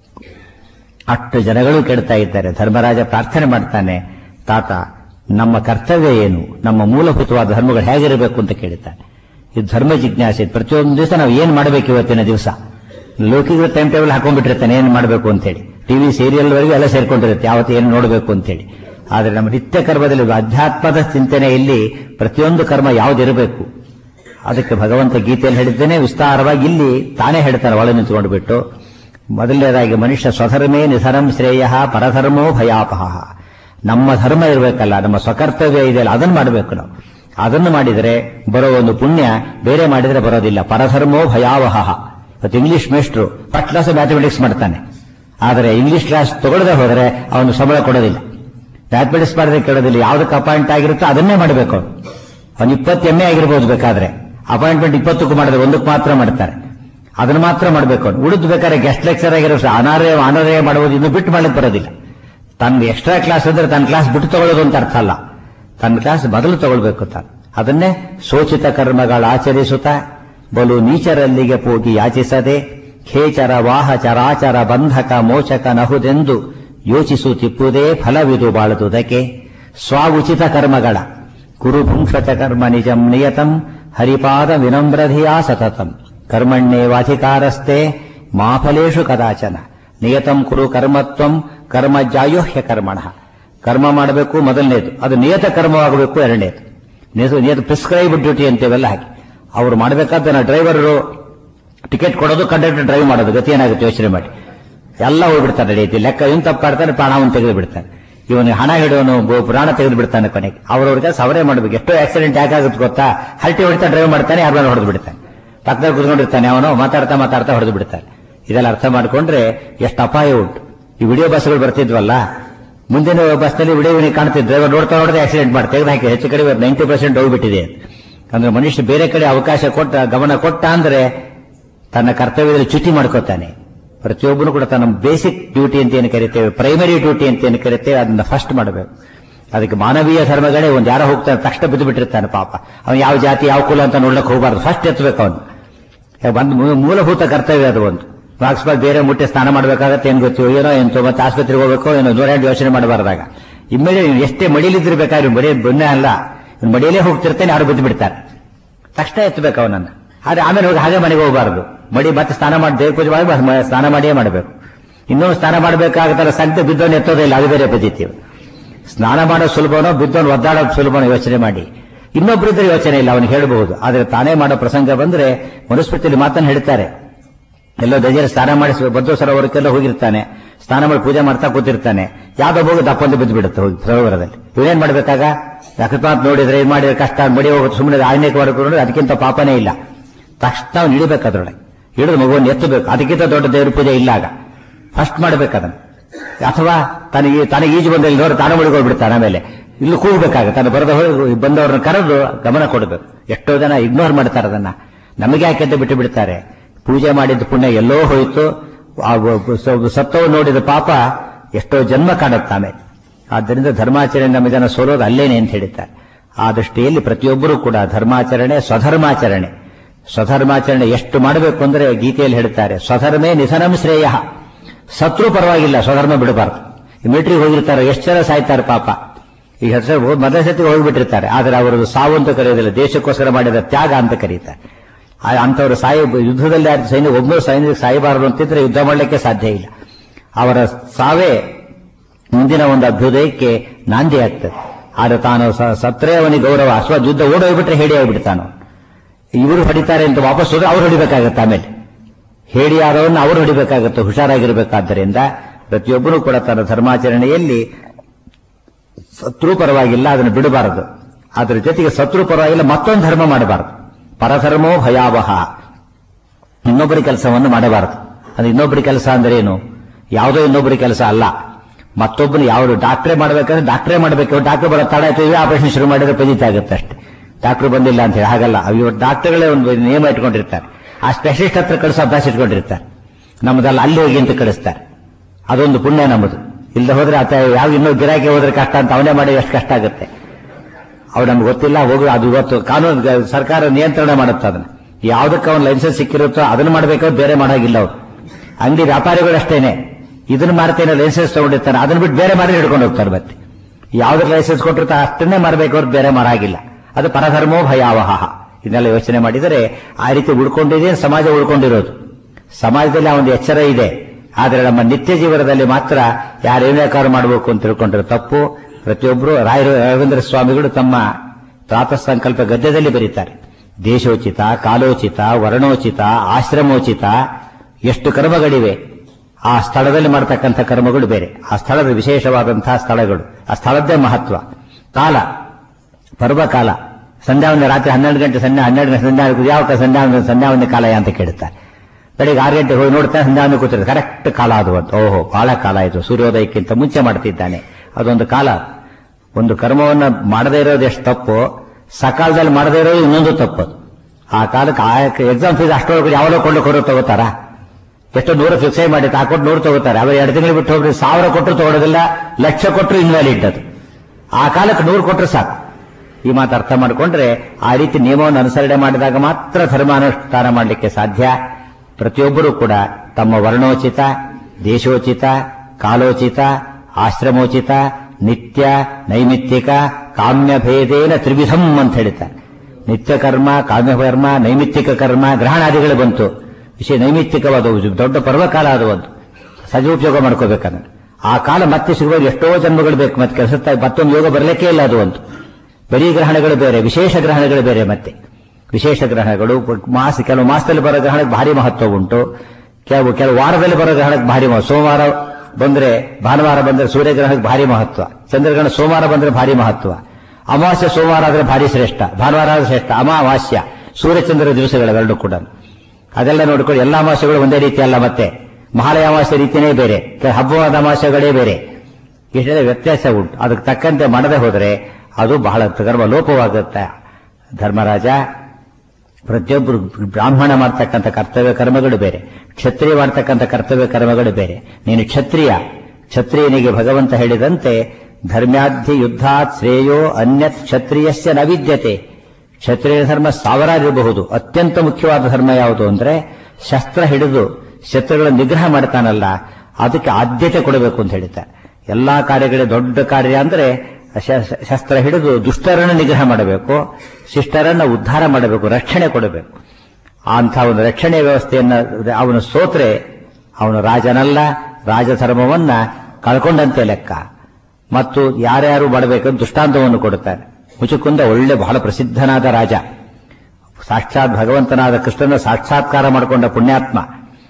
ಅಷ್ಟು ಜನಗಳು ಕೆಡ್ತಾ ಇದ್ದಾರೆ ಧರ್ಮರಾಜ ಪ್ರಾರ್ಥನೆ ಮಾಡ್ತಾನೆ ತಾತ ನಮ್ಮ ಕರ್ತವ್ಯ ಏನು ನಮ್ಮ ಮೂಲಭೂತವಾದ ಧರ್ಮಗಳು ಹೇಗಿರಬೇಕು ಅಂತ ಕೇಳುತ್ತಾನೆ ಇದು ಧರ್ಮ ಜಿಜ್ಞಾಸೆ ಪ್ರತಿಯೊಂದು ದಿವಸ ನಾವು ಏನ್ ಮಾಡಬೇಕು ಇವತ್ತಿನ ದಿವಸ ಲೌಕಿಕ ಟೈಮ್ ಟೇಬಲ್ ಹಾಕೊಂಡ್ಬಿಟ್ಟಿರ್ತಾನೆ ಏನ್ ಮಾಡಬೇಕು ಅಂತ ಹೇಳಿ ಟಿವಿ ಸೀರಿಯಲ್ ವರೆಗೂ ಎಲ್ಲ ಸೇರ್ಕೊಂಡಿರುತ್ತೆ ಯಾವತ್ತು ಏನು ನೋಡಬೇಕು ಅಂತ ಹೇಳಿ ಆದ್ರೆ ನಮ್ಮ ನಿತ್ಯ ಕರ್ಮದಲ್ಲಿ ಅಧ್ಯಾತ್ಮದ ಚಿಂತನೆಯಲ್ಲಿ ಪ್ರತಿಯೊಂದು ಕರ್ಮ ಯಾವುದಿರಬೇಕು ಅದಕ್ಕೆ ಭಗವಂತ ಗೀತೆಯಲ್ಲಿ ಹೇಳಿದ್ದೇನೆ ವಿಸ್ತಾರವಾಗಿ ಇಲ್ಲಿ ತಾನೇ ಹೇಳ್ತಾರೆ ಒಳ ನಿಂತ್ಕೊಂಡು ಬಿಟ್ಟು ಮೊದಲನೇದಾಗಿ ಮನುಷ್ಯ ಸ್ವಧರ್ಮೇ ನಿಧರಂ ಶ್ರೇಯ ಪರಧರ್ಮೋ ಭಯಾಪಹ ನಮ್ಮ ಧರ್ಮ ಇರಬೇಕಲ್ಲ ನಮ್ಮ ಸ್ವಕರ್ತವ್ಯ ಇದೆಯಲ್ಲ ಅದನ್ನು ಮಾಡಬೇಕು ನಾವು ಅದನ್ನು ಮಾಡಿದರೆ ಬರೋ ಒಂದು ಪುಣ್ಯ ಬೇರೆ ಮಾಡಿದರೆ ಬರೋದಿಲ್ಲ ಪರಧರ್ಮೋ ಭಯಾವಹ ಇವತ್ತು ಇಂಗ್ಲಿಷ್ ಮೇಸ್ಟ್ರು ಫಸ್ಟ್ ಕ್ಲಾಸ್ ಮ್ಯಾಥಮೆಟಿಕ್ಸ್ ಮಾಡ್ತಾನೆ ಆದರೆ ಇಂಗ್ಲಿಷ್ ಕ್ಲಾಸ್ ತಗೊಳ್ಳದೆ ಹೋದರೆ ಅವನು ಸಂಬಳ ಕೊಡೋದಿಲ್ಲ ಮ್ಯಾಥಮೆಟಿಕ್ಸ್ ಮಾಡಿದ್ರೆ ಕೇಳೋದಿಲ್ಲ ಯಾವ್ದಕ್ಕೆ ಅಪಾಯಿಂಟ್ ಆಗಿರುತ್ತೋ ಅದನ್ನೇ ಮಾಡಬೇಕು ಅವನು ಅವನು ಇಪ್ಪತ್ತು ಎಮ್ಮೆ ಆಗಿರ್ಬೋದು ಬೇಕಾದ್ರೆ ಅಪಾಯಿಂಟ್ಮೆಂಟ್ ಇಪ್ಪತ್ತಕ್ಕೂ ಮಾಡಿದ್ರೆ ಒಂದಕ್ಕೆ ಮಾತ್ರ ಮಾಡ್ತಾರೆ ಅದನ್ನ ಮಾತ್ರ ಮಾಡಬೇಕು ಅವನು ಉಳಿದು ಬೇಕಾದ್ರೆ ಗೆಸ್ಟ್ ಲೆಕ್ಚರ್ ಆಗಿರೋ ಅನಾರೇ ಅನಾರೇ ಮಾಡುವುದು ಇನ್ನು ಬಿಟ್ಟು ಮಾಡಲಿಕ್ಕೆ ಬರೋದಿಲ್ಲ ತನ್ನ ಎಕ್ಸ್ಟ್ರಾ ಕ್ಲಾಸ್ ಅಂದ್ರೆ ತನ್ನ ಕ್ಲಾಸ್ ಬಿಟ್ಟು ತಗೊಳ್ಳೋದು ಅಂತ ಅರ್ಥ ಅಲ್ಲ ತನ್ನ ಕ್ಲಾಸ್ ಬದಲು ತಗೊಳ್ಬೇಕು ತಾನು ಅದನ್ನೇ ಸೋಚಿತ ಕರ್ಮಗಳ ಆಚರಿಸುತ್ತಾ ಬಲು ನೀಚರಲ್ಲಿಗೆ ಹೋಗಿ ಯಾಚಿಸದೆ ಖೇಚರ ವಾಹ ಚರಾಚರ ಬಂಧಕ ಮೋಚಕ ನಹುದೆಂದು ಯೋಚಿಸುತ್ತಿಪ್ಪುದೇ ಫಲವಿದು ಬಾಳದುದಕ್ಕೆ ಸ್ವಾವುಚಿತ ಕರ್ಮಗಳ ಕುರುಪುಂಕ್ಷತ ಕರ್ಮ ನಿಜಂ ನಿಯತಂ ಹರಿಪಾದ ವಿನಮ್ರಧಿಯಾ ಸತತಂ ಕರ್ಮಣ್ಯೇವಾಧಿಕಾರಸ್ತೆ ಮಾಫಲೇಶು ಕದಾಚನ ನಿಯತಂ ಕುರು ಕರ್ಮತ್ವಂ ಕರ್ಮ ಜಾಯೋಹ್ಯ ಕರ್ಮಣ ಕರ್ಮ ಮಾಡಬೇಕು ಮೊದಲನೇದು ಅದು ನಿಯತ ಕರ್ಮವಾಗಬೇಕು ಎರಡನೇದು ನಿಯತ- ನಿಯತ ಪ್ರಿಸ್ಕ್ರೈಬ್ಡ್ ಡ್ಯೂಟಿ ಅಂತೇವೆಲ್ಲ ಹಾಕಿ ಅವರು ಮಾಡಬೇಕಾದ ಡ್ರೈವರ್ ಟಿಕೆಟ್ ಕೊಡೋದು ಕಂಡಕ್ಟರ್ ಡ್ರೈವ್ ಮಾಡೋದು ಗತಿ ಏನಾಗುತ್ತೆ ಯೋಚನೆ ಮಾಡಿ ಎಲ್ಲ ಹೋಗ್ಬಿಡ್ತಾರೆ ನಡೆಯುತ್ತೆ ಲೆಕ್ಕ ಇವನು ತಪ್ಪು ಮಾಡ್ತಾನೆ ಪ್ರಾಣವನ್ನು ತೆಗೆದು ಬಿಡ್ತಾನೆ ಇವನು ಹಣ ಹಿಡಿಯೋನು ಗೋ- ಪ್ರಾಣ ತೆಗೆದು ಬಿಡ್ತಾನೆ ಕೊನೆಗೆ ಅವ್ರವ್ರ ಕೆಲಸ ಅವರೇ ಮಾಡಬೇಕು ಎಷ್ಟೋ ಆಕ್ಸಿಡೆಂಟ್ ಯಾಕಾಗುತ್ತೆ ಗೊತ್ತಾ ಹರಟಿ ಹೊಡಿತಾ ಡ್ರೈವ್ ಮಾಡ್ತಾನೆ ಯಾರು ಹೊಡೆದು ಬಿಡ್ತಾನೆ ಪಕ್ಕದಲ್ಲಿ ಕುತ್ಕೊಂಡಿರ್ತಾನೆ ಅವನು ಮಾತಾಡ್ತಾ ಮಾತಾಡ್ತಾ ಹೊಡೆದು ಬಿಡ್ತಾನೆ ಇದೆಲ್ಲ ಅರ್ಥ ಮಾಡ್ಕೊಂಡ್ರೆ ಎಷ್ಟು ಅಪಾಯ ಉಂಟು ಈ ವಿಡಿಯೋ ಬಸ್ಗಳು ಬರ್ತಿದ್ವಲ್ಲ ಮುಂದಿನ ಬಸ್ನಲ್ಲಿ ವಿಡಿಯೋ ಕಾಣ್ತಿದ್ದು ಡ್ರೈವರ್ ನೋಡ್ತಾ ನೋಡದೆ ಆಕ್ಸಿಡೆಂಟ್ ಮಾಡಿ ತೆಗೆದು ಹಾಕಿ ಹೆಚ್ಚು ಕಡೆ ನೈಂಟಿ ಪರ್ಸೆಂಟ್ ಹೋಗ್ಬಿಟ್ಟಿದೆ ಅಂದ್ರೆ ಮನುಷ್ಯ ಬೇರೆ ಕಡೆ ಅವಕಾಶ ಕೊಟ್ಟ ಗಮನ ಕೊಟ್ಟ ಅಂದ್ರೆ ತನ್ನ ಕರ್ತವ್ಯದಲ್ಲಿ ಚ್ಯುತಿ ಮಾಡ್ಕೋತಾನೆ ಪ್ರತಿಯೊಬ್ಬನು ಕೂಡ ತನ್ನ ಬೇಸಿಕ್ ಡ್ಯೂಟಿ ಅಂತ ಏನು ಕರಿತೇವೆ ಪ್ರೈಮರಿ ಡ್ಯೂಟಿ ಅಂತ ಏನು ಕರಿತೇವೆ ಅದನ್ನ ಫಸ್ಟ್ ಮಾಡಬೇಕು ಅದಕ್ಕೆ ಮಾನವೀಯ ಧರ್ಮಗಳೇ ಒಂದು ಯಾರೋ ಹೋಗ್ತಾನೆ ತಕ್ಷಣ ಬಿದ್ದು ಬಿಟ್ಟಿರ್ತಾನೆ ಪಾಪ ಅವನು ಯಾವ ಜಾತಿ ಯಾವ ಕುಲ ಅಂತ ನೋಡ್ಲಕ್ಕೆ ಹೋಗಬಾರ್ದು ಫಸ್ಟ್ ಎತ್ತಬೇಕು ಅವನು ಒಂದು ಮೂ- ಮೂಲಭೂತ ಕರ್ತವ್ಯ ಅದು ಒಂದು ಅಕಸ್ಮಾತ್ ಬೇರೆ ಮುಟ್ಟೆ ಸ್ನಾನ ಮಾಡಬೇಕಾಗತ್ತೆ ಏನ್ ಗೊತ್ತಿವೋ ಏನೋ ಎಂತೋ ಮತ್ತೆ ಆಸ್ಪತ್ರೆಗೆ ಹೋಗ್ಬೇಕೋ ಏನೋ ನೂರೆಂಟು ಯೋಚನೆ ಮಾಡಬಾರ್ದಾಗ ಇಮ್ಮೇಲೆ ಎಷ್ಟೇ ಮಡಿಲಿದ್ದಿರ್ಬೇಕಾದ್ರೆ ಬರೀ ಬೊನ್ನೆ ಅಲ್ಲ ಇವ್ನು ಮಡಿಯಲ್ಲೇ ಹೋಗ್ತಿರ್ತಾನೆ ಯಾರು ಬಿದ್ದು ಬಿಡ್ತಾರೆ ತಕ್ಷಣ ಎತ್ತಬೇಕು ಅವನನ್ನ ಆದ್ರೆ ಆಮೇಲೆ ಹೋಗಿ ಹಾಗೆ ಮನೆಗೆ ಹೋಗಬಾರದು ಮಡಿ ಮತ್ತೆ ಸ್ನಾನ ಮಾಡಿ ದೇವ್ರ ಪೂಜೆ ಮಾಡಿ ಮ- ಸ್ನಾನ ಮಾಡಿಯೇ ಮಾಡಬೇಕು ಇನ್ನೂ ಸ್ನಾನ ಮಾಡಬೇಕಾಗತ್ತಲ್ಲ ಸಂತೆ ಬಿದ್ದವನು ಎತ್ತೋದೇ ಇಲ್ಲ ಅದು ಬೇರೆ ಪದ್ಧತಿ ಸ್ನಾನ ಮಾಡೋದು ಸುಲಭನೋ ಬಿದ್ದವನು ಒದ್ದಾಡೋದು ಸುಲಭನೋ ಯೋಚನೆ ಮಾಡಿ ಇನ್ನೊಬ್ಬರಿದ್ರೆ ಯೋಚನೆ ಇಲ್ಲ ಅವನಿಗೆ ಹೇಳಬಹುದು ಆದ್ರೆ ತಾನೇ ಮಾಡೋ ಪ್ರಸಂಗ ಬಂದ್ರೆ ಮನುಸ್ಮೃತಿಯಲ್ಲಿ ಮಾತನ್ನು ಹೇಳ್ತಾರೆ ಎಲ್ಲೋ ದಜರ ಸ್ನಾನ ಮಾಡಿ ಬದ್ದು ಸರೋವರಕ್ಕೆಲ್ಲ ಹೋಗಿರ್ತಾನೆ ಸ್ನಾನ ಮಾಡಿ ಪೂಜೆ ಮಾಡ್ತಾ ಕೂತಿರ್ತಾನೆ ಯಾವ್ದೋ ಹೋಗಿ ದಪ್ಪಂದು ಬಿದ್ದು ಬಿಡುತ್ತೆ ಹೋಗಿ ಸರೋವರದಲ್ಲಿ ಇವನೇನ್ ಮಾಡ್ಬೇಕಾಗ ಅಕಸ್ಮಾತ್ ನೋಡಿದ್ರೆ ಇದು ಮಾಡಿದ್ರೆ ಕಷ್ಟ ಮಡಿ ಹೋಗುತ್ತೆ ಸುಮ್ಮನೆ ಆಯ್ನೆಗೆ ಮಾಡ್ಕೊಂಡು ಅದಕ್ಕಿಂತ ಪಾಪನೇ ಇಲ್ಲ ತಕ್ಷಣ ಅವ್ನು ಇಳಿಬೇಕು ಅದ್ರೊಳಗೆ ಹಿಡಿದು ಮಗುವನ್ನು ಎತ್ತಬೇಕು ಅದಕ್ಕಿಂತ ದೊಡ್ಡ ದೇವ್ರ ಪೂಜೆ ಇಲ್ಲ ಆಗ ಫಸ್ಟ್ ಮಾಡ್ಬೇಕು ಅದನ್ನ ಅಥವಾ ತನಗೆ ತನಗೆ ಈಜು ಬಂದಲ್ಲಿ ನೋಡಿ ತಾನು ಮುಳುಗೋಗ್ಬಿಡ್ತಾನೆ ಆಮೇಲೆ ಇಲ್ಲಿ ಕೂಗಬೇಕಾಗ ತಾನು ಬರದ ಹೋಗಿ ಬಂದವ್ರನ್ನ ಕರೆದು ಗಮನ ಕೊಡಬೇಕು ಎಷ್ಟೋ ಜನ ಇಗ್ನೋರ್ ಮಾಡ್ತಾರೆ ಅದನ್ನ ನಮಗೆ ಯಾಕೆ ಅಂತ ಬಿಟ್ಟು ಬಿಡ್ತಾರೆ ಪೂಜೆ ಮಾಡಿದ ಪುಣ್ಯ ಎಲ್ಲೋ ಹೋಯಿತು ಆ ಒಬ್ಬ ಸ- ಸತ್ತವು ನೋಡಿದ ಪಾಪ ಎಷ್ಟೋ ಜನ್ಮ ಕಾಡುತ್ತೆ ಆಮೇಲೆ ಆದ್ದರಿಂದ ಧರ್ಮಾಚರಣೆ ನಮ್ಮ ಜನ ಸೋಲೋದು ಅಲ್ಲೇನೆ ಅಂತ ಹೇಳಿದ್ದಾರೆ ಆ ದೃಷ್ಟಿಯಲ್ಲಿ ಪ್ರತಿಯೊಬ್ಬರೂ ಕೂಡ ಧರ್ಮಾಚರಣೆ ಸ್ವಧರ್ಮಾಚರಣೆ ಸ್ವಧರ್ಮಾಚರಣೆ ಎಷ್ಟು ಮಾಡಬೇಕು ಅಂದ್ರೆ ಗೀತೆಯಲ್ಲಿ ಹೇಳ್ತಾರೆ ಸ್ವಧರ್ಮೇ ನಿಧನಂ ಶ್ರೇಯ ಸತ್ರು ಪರವಾಗಿಲ್ಲ ಸ್ವಧರ್ಮ ಬಿಡಬಾರ್ದು ಮಿಲಿಟರಿಗೆ ಹೋಗಿರ್ತಾರೆ ಎಷ್ಟು ಜನ ಸಾಯ್ತಾರೆ ಪಾಪ ಈಗ ಹೆಸರು ಮೊದಲ ಸತಿಗೆ ಹೋಗ್ಬಿಟ್ಟಿರ್ತಾರೆ ಆದರೆ ಅವರದು ಸಾವು ಅಂತ ಕರೆಯೋದಿಲ್ಲ ದೇಶಕ್ಕೋಸ್ಕರ ಮಾಡಿದ ತ್ಯಾಗ ಅಂತ ಕರೀತಾರೆ ಆ- ಅಂಥವ್ರು ಸಾಯ ಯುದ್ಧದಲ್ಲಿ ಆದ ಸೈನಿಕ ಒಬ್ಬರು ಸೈನಿಕ ಸಾಯಬಾರದು ಅಂತಿದ್ರೆ ಯುದ್ಧ ಮಾಡಲಿಕ್ಕೆ ಸಾಧ್ಯ ಇಲ್ಲ ಅವರ ಸಾವೇ ಮುಂದಿನ ಒಂದು ಅಭ್ಯುದಯಕ್ಕೆ ನಾಂದಿ ಆಗ್ತದೆ ಆದರೆ ತಾನು ಸ- ಸತ್ರೆ ಅವನಿಗೆ ಗೌರವ ಅಥವಾ ಯುದ್ಧ ಓಡೋಗ್ಬಿಟ್ರೆ ಹೇಳಿ ಹೋಗ್ಬಿಡ್ತಾನು ಇವರು ಹೊಡಿತಾರೆ ಅಂತ ವಾಪಸ್ ಹೋದ್ರೆ ಅವ್ರು ಹೊಡಿಬೇಕಾಗತ್ತೆ ಆಮೇಲೆ ಹೇಳಿ ಆದವನ್ನ ಅವರು ಹೊಡಿಬೇಕಾಗತ್ತೆ ಹುಷಾರಾಗಿರ್ಬೇಕಾದ್ದರಿಂದ ಪ್ರತಿಯೊಬ್ಬರೂ ಕೂಡ ತನ್ನ ಧರ್ಮಾಚರಣೆಯಲ್ಲಿ ಶತ್ರು ಪರವಾಗಿಲ್ಲ ಅದನ್ನು ಬಿಡಬಾರದು ಅದರ ಜೊತೆಗೆ ಶತ್ರು ಪರವಾಗಿಲ್ಲ ಮತ್ತೊಂದು ಧರ್ಮ ಮಾಡಬಾರದು ಪರಧರ್ಮೋ ಭಯಾವಹ ಇನ್ನೊಬ್ಬರ ಕೆಲಸವನ್ನು ಮಾಡಬಾರದು ಅದು ಇನ್ನೊಬ್ಬರ ಕೆಲಸ ಅಂದ್ರೆ ಏನು ಯಾವುದೋ ಇನ್ನೊಬ್ಬರ ಕೆಲಸ ಅಲ್ಲ ಮತ್ತೊಬ್ಬನು ಯಾವುದು ಡಾಕ್ಟ್ರೇ ಮಾಡ್ಬೇಕಂದ್ರೆ ಡಾಕ್ಟ್ರೇ ಮಾಡಬೇಕು ಡಾಕ್ಟರ್ ಬರೋ ತಡ ಆಯ್ತು ಆಪರೇಷನ್ ಶುರು ಮಾಡಿದ್ರೆ ಪಜಿತ ಆಗುತ್ತೆ ಅಷ್ಟೇ ಡಾಕ್ಟರ್ ಬಂದಿಲ್ಲ ಅಂತ ಹೇಳಿ ಹಾಗಲ್ಲ ಇವತ್ತು ಡಾಕ್ಟರ್ಗಳೇ ಒಂದು ನಿಯಮ ಇಟ್ಕೊಂಡಿರ್ತಾರೆ ಆ ಸ್ಪೆಷಲಿಸ್ಟ್ ಹತ್ರ ಕಳಿಸೋ ಅಭ್ಯಾಸ ಇಟ್ಕೊಂಡಿರ್ತಾರೆ ನಮ್ಮದಲ್ಲ ಅಲ್ಲಿ ಹೋಗಿ ಅಂತ ಕಳಿಸ್ತಾರೆ ಅದೊಂದು ಪುಣ್ಯ ನಮ್ಮದು ಇಲ್ಲದೆ ಹೋದ್ರೆ ಆತ ಯಾವ ಇನ್ನೂ ಗಿರಾಕಿ ಹೋದ್ರೆ ಕಷ್ಟ ಅಂತ ಅವನೇ ಮಾಡಿ ಎಷ್ಟು ಕಷ್ಟ ಆಗುತ್ತೆ ಅವ್ರು ನಮ್ಗೆ ಗೊತ್ತಿಲ್ಲ ಹೋಗಿ ಅದು ಇವತ್ತು ಕಾನೂನು ಗ- ಸರ್ಕಾರ ನಿಯಂತ್ರಣ ಮಾಡುತ್ತೆ ಅದನ್ನ ಯಾವ್ದಕ್ಕೆ ಅವ್ನು ಲೈಸೆನ್ಸ್ ಸಿಕ್ಕಿರುತ್ತೋ ಅದನ್ನ ಮಾಡಬೇಕಾದ್ರೆ ಬೇರೆ ಮಾಡಾಗಿಲ್ಲ ಅವ್ರು ಅಂಗಡಿ ವ್ಯಾಪಾರಿಗಳು ಅಷ್ಟೇನೆ ಇದನ್ನ ಮಾರ್ತೇನೆ ಲೈಸೆನ್ಸ್ ತಗೊಂಡಿರ್ತಾನೆ ಅದನ್ನ ಬಿಟ್ಟು ಬೇರೆ ಮಾಡಿ ಹಿಡ್ಕೊಂಡು ಹೋಗ್ತಾರೆ ಮತ್ತೆ ಯಾವ್ದಕ್ಕೆ ಲೈಸೆನ್ಸ್ ಕೊಟ್ಟಿರ್ತಾರೆ ಅಷ್ಟನ್ನೇ ಮಾಡಬೇಕು ಅವ್ರು ಬೇರೆ ಮಾಡಾಗಿಲ್ಲ ಅದು ಪರಧರ್ಮೋ ಭಯಾವಹ ಇದನ್ನೆಲ್ಲ ಯೋಚನೆ ಮಾಡಿದರೆ ಆ ರೀತಿ ಉಳ್ಕೊಂಡಿದೆ ಸಮಾಜ ಉಳ್ಕೊಂಡಿರೋದು ಸಮಾಜದಲ್ಲಿ ಆ ಒಂದು ಎಚ್ಚರ ಇದೆ ಆದರೆ ನಮ್ಮ ನಿತ್ಯ ಜೀವನದಲ್ಲಿ ಮಾತ್ರ ಯಾರೇನು ಬೇಕಾದ್ರೂ ಮಾಡಬೇಕು ಅಂತ ತಿಳ್ಕೊಂಡಿರೋ ತಪ್ಪು ಪ್ರತಿಯೊಬ್ಬರು ರಾಯರು ರಾಘವೇಂದ್ರ ಸ್ವಾಮಿಗಳು ತಮ್ಮ ಪ್ರಾತಃ ಸಂಕಲ್ಪ ಗದ್ಯದಲ್ಲಿ ಬರೀತಾರೆ ದೇಶೋಚಿತ ಕಾಲೋಚಿತ ವರ್ಣೋಚಿತ ಆಶ್ರಮೋಚಿತ ಎಷ್ಟು ಕರ್ಮಗಳಿವೆ ಆ ಸ್ಥಳದಲ್ಲಿ ಮಾಡತಕ್ಕಂಥ ಕರ್ಮಗಳು ಬೇರೆ ಆ ಸ್ಥಳದ ವಿಶೇಷವಾದಂತಹ ಸ್ಥಳಗಳು ಆ ಸ್ಥಳದ್ದೇ ಮಹತ್ವ ಕಾಲ ಪರ್ವಕಾಲ ಸಂಧ್ಯಾವಂದ ರಾತ್ರಿ ಹನ್ನೆರಡು ಗಂಟೆ ಸಂಧ್ಯಾ ಹನ್ನೆರಡು ಗಂಟೆ ಸಂಧ್ಯಾ ಯಾವ ಕ- ಸಂಧ್ಯಾವಂದ ಸಂಧ್ಯಾವಂದ ಕಾಲ ಅಂತ ಕೇಳುತ್ತಾರೆ ಬೆಳಿಗ್ಗೆ ಆರು ಗಂಟೆ ಹೋಗಿ ನೋಡ್ತಾನೆ ಸಂಧ್ಯಾವಂದ ಕೂತಿರ್ತಾರೆ ಕರೆಕ್ಟ್ ಕಾಲ ಅದು ಅಂತ ಓಹೋ ಬಹಳ ಕಾಲ ಇದು ಸೂರ್ಯೋದಯಕ್ಕಿಂತ ಮುಂಚೆ ಮಾಡ್ತಿದ್ದಾನೆ ಅದೊಂದು ಕಾಲ ಒಂದು ಕರ್ಮವನ್ನ ಮಾಡದೇ ಇರೋದು ಎಷ್ಟು ತಪ್ಪು ಸಕಾಲದಲ್ಲಿ ಮಾಡದೇ ಇರೋದು ಇನ್ನೊಂದು ತಪ್ಪು ಅದು. ಆ ಕಾಲಕ್ಕೆ ಆ ಎಕ್ಸಾಮ್ ಫೀಸ್ ಅಷ್ಟೊಳಗೆ ಯಾವಲೋ ಕೊಂಡು ಕೊಡೋ ತಗೋತಾರಾ ಎಷ್ಟೋ ನೂರು ಫಿಕ್ಸೇ ಮಾಡಿ ಹಾಕೊಟ್ಟು ನೂರು ತಗೋತಾರೆ ಅವ್ರು ಎರಡು ತಿಂಗಳು ಬಿಟ್ಟು ಹೋಗ್ರಿ ಸಾವಿರ ಕೊಟ್ಟರು ತಗೊಳ್ಳೋದಿಲ್ಲ ಲಕ್ಷ ಕೊಟ್ಟರು ಇನ್ವ್ಯಾಲಿಡ್ ಅದು ಆ ಕಾಲಕ್ಕೆ ನೂರು ಕೊಟ್ಟರು ಸಾಕು ಈ ಮಾತು ಅರ್ಥ ಮಾಡಿಕೊಂಡ್ರೆ ಆ ರೀತಿ ನಿಯಮವನ್ನು ಅನುಸರಣೆ ಮಾಡಿದಾಗ ಮಾತ್ರ ಧರ್ಮಾನುಷ್ಠಾನ ಮಾಡಲಿಕ್ಕೆ ಸಾಧ್ಯ ಪ್ರತಿಯೊಬ್ಬರೂ ಕೂಡ ತಮ್ಮ ವರ್ಣೋಚಿತ ದೇಶೋಚಿತ ಕಾಲೋಚಿತ ಆಶ್ರಮೋಚಿತ ನಿತ್ಯ ನೈಮಿತ್ತಿಕ ಕಾಮ್ಯ ಭೇದೇನ ತ್ರಿವಿಧಂ ಅಂತ ಹೇಳ್ತಾರೆ ನಿತ್ಯ ಕರ್ಮ ಕಾಮ್ಯ ಕರ್ಮ ನೈಮಿತ್ತಿಕ ಕರ್ಮ ಗ್ರಹಣಾದಿಗಳು ಬಂತು ವಿಷಯ ನೈಮಿತ್ತಿಕವಾದ ಒಂದು ದೊಡ್ಡ ಪರ್ವಕಾಲ ಅದು ಒಂದು ಸದುಪಯೋಗ ಮಾಡ್ಕೋಬೇಕನ್ನ ಆ ಕಾಲ ಮತ್ತೆ ಸಿಗುವಾಗ ಎಷ್ಟೋ ಜನ್ಮಗಳು ಬೇಕು ಮತ್ತೆ ಕೆಲಸ ಮತ್ತೊಂದು ಯೋಗ ಬರಲಿಕ್ಕೆ ಇಲ್ಲ ಅದು ಒಂದು ಬರೀ ಗ್ರಹಣಗಳು ಬೇರೆ ವಿಶೇಷ ಗ್ರಹಣಗಳು ಬೇರೆ ಮತ್ತೆ ವಿಶೇಷ ಗ್ರಹಣಗಳು ಮಾಸ ಕೆಲವು ಮಾಸದಲ್ಲಿ ಬರೋ ಗ್ರಹಣಕ್ಕೆ ಭಾರಿ ಮಹತ್ವ ಉಂಟು ಕೆಲವು ಕೆಲವು ವಾರದಲ್ಲಿ ಬರೋ ಗ್ರಹಣಕ್ಕೆ ಭಾರಿ ಮಹತ್ವ ಸೋಮವಾರ ಬಂದ್ರೆ ಭಾನುವಾರ ಬಂದ್ರೆ ಸೂರ್ಯಗ್ರಹಣಕ್ಕೆ ಭಾರಿ ಮಹತ್ವ ಚಂದ್ರಗ್ರಹಣ ಸೋಮವಾರ ಬಂದ್ರೆ ಭಾರಿ ಮಹತ್ವ ಅಮಾವಾಸ್ಯ ಸೋಮವಾರ ಆದ್ರೆ ಭಾರಿ ಶ್ರೇಷ್ಠ ಭಾನುವಾರ ಆದ್ರೆ ಶ್ರೇಷ್ಠ ಅಮಾವಾಸ್ಯ ಸೂರ್ಯಚಂದ್ರ ದಿವಸಗಳೆರಡು ಕೂಡ ಅದೆಲ್ಲ ನೋಡ್ಕೊಂಡು ಎಲ್ಲ ಅಮಾವಾಸ್ಯಗಳು ಒಂದೇ ರೀತಿ ಅಲ್ಲ ಮತ್ತೆ ಮಹಾಲಯ ಅಮಾವಾಸ್ಯ ರೀತಿಯೇ ಬೇರೆ ಕೆಲ ಹಬ್ಬವಾದ ಅಮಾವಾಸ್ಯಗಳೇ ಬೇರೆ ಇಷ್ಟೆಲ್ಲ ವ್ಯತ್ಯಾಸ ಉಂಟು ಅದಕ್ಕೆ ತಕ್ಕಂತೆ ಮಾಡದೆ ಹೋದರೆ ಅದು ಬಹಳ ಕರ್ಮ ಲೋಪವಾಗುತ್ತೆ ಧರ್ಮರಾಜ ಪ್ರತಿಯೊಬ್ಬರು ಬ್ರಾಹ್ಮಣ ಮಾಡ್ತಕ್ಕಂಥ ಕರ್ತವ್ಯ ಕರ್ಮಗಳು ಬೇರೆ ಕ್ಷತ್ರಿಯ ಮಾಡ್ತಕ್ಕಂಥ ಕರ್ತವ್ಯ ಕರ್ಮಗಳು ಬೇರೆ ನೀನು ಕ್ಷತ್ರಿಯ ಕ್ಷತ್ರಿಯನಿಗೆ ಭಗವಂತ ಹೇಳಿದಂತೆ ಧರ್ಮ್ಯಾಧಿ ಯುದ್ಧಾತ್ ಶ್ರೇಯೋ ಅನ್ಯತ್ ಕ್ಷತ್ರಿಯಸ್ಯ ನ ವಿದ್ಯತೆ ಕ್ಷತ್ರಿಯ ಧರ್ಮ ಸಾವಿರಾರಿರಬಹುದು ಅತ್ಯಂತ ಮುಖ್ಯವಾದ ಧರ್ಮ ಯಾವುದು ಅಂದ್ರೆ ಶಸ್ತ್ರ ಹಿಡಿದು ಶತ್ರುಗಳ ನಿಗ್ರಹ ಮಾಡ್ತಾನಲ್ಲ ಅದಕ್ಕೆ ಆದ್ಯತೆ ಕೊಡಬೇಕು ಅಂತ ಹೇಳ್ತಾರೆ ಎಲ್ಲಾ ಕಾರ್ಯಗಳೇ ದೊಡ್ಡ ಕಾರ್ಯ ಅಂದ್ರೆ ಶ- ಶಸ್ತ್ರ ಹಿಡಿದು ದುಷ್ಟರನ್ನು ನಿಗ್ರಹ ಮಾಡಬೇಕು ಶಿಷ್ಟರನ್ನು ಉದ್ಧಾರ ಮಾಡಬೇಕು ರಕ್ಷಣೆ ಕೊಡಬೇಕು ಅಂಥ ಒಂದು ರಕ್ಷಣೆ ವ್ಯವಸ್ಥೆಯನ್ನ ಅವನು ಸೋತ್ರೆ ಅವನು ರಾಜನಲ್ಲ ರಾಜಧರ್ಮವನ್ನ ಕಳ್ಕೊಂಡಂತೆ ಲೆಕ್ಕ ಮತ್ತು ಯಾರ್ಯಾರು ಮಾಡಬೇಕಂತ ದೃಷ್ಟಾಂತವನ್ನು ಕೊಡುತ್ತಾನೆ ಮುಚುಕುಂದ ಒಳ್ಳೆ ಬಹಳ ಪ್ರಸಿದ್ಧನಾದ ರಾಜ ಸಾಕ್ಷಾತ್ ಭಗವಂತನಾದ ಕೃಷ್ಣನ ಸಾಕ್ಷಾತ್ಕಾರ ಮಾಡಿಕೊಂಡ ಪುಣ್ಯಾತ್ಮ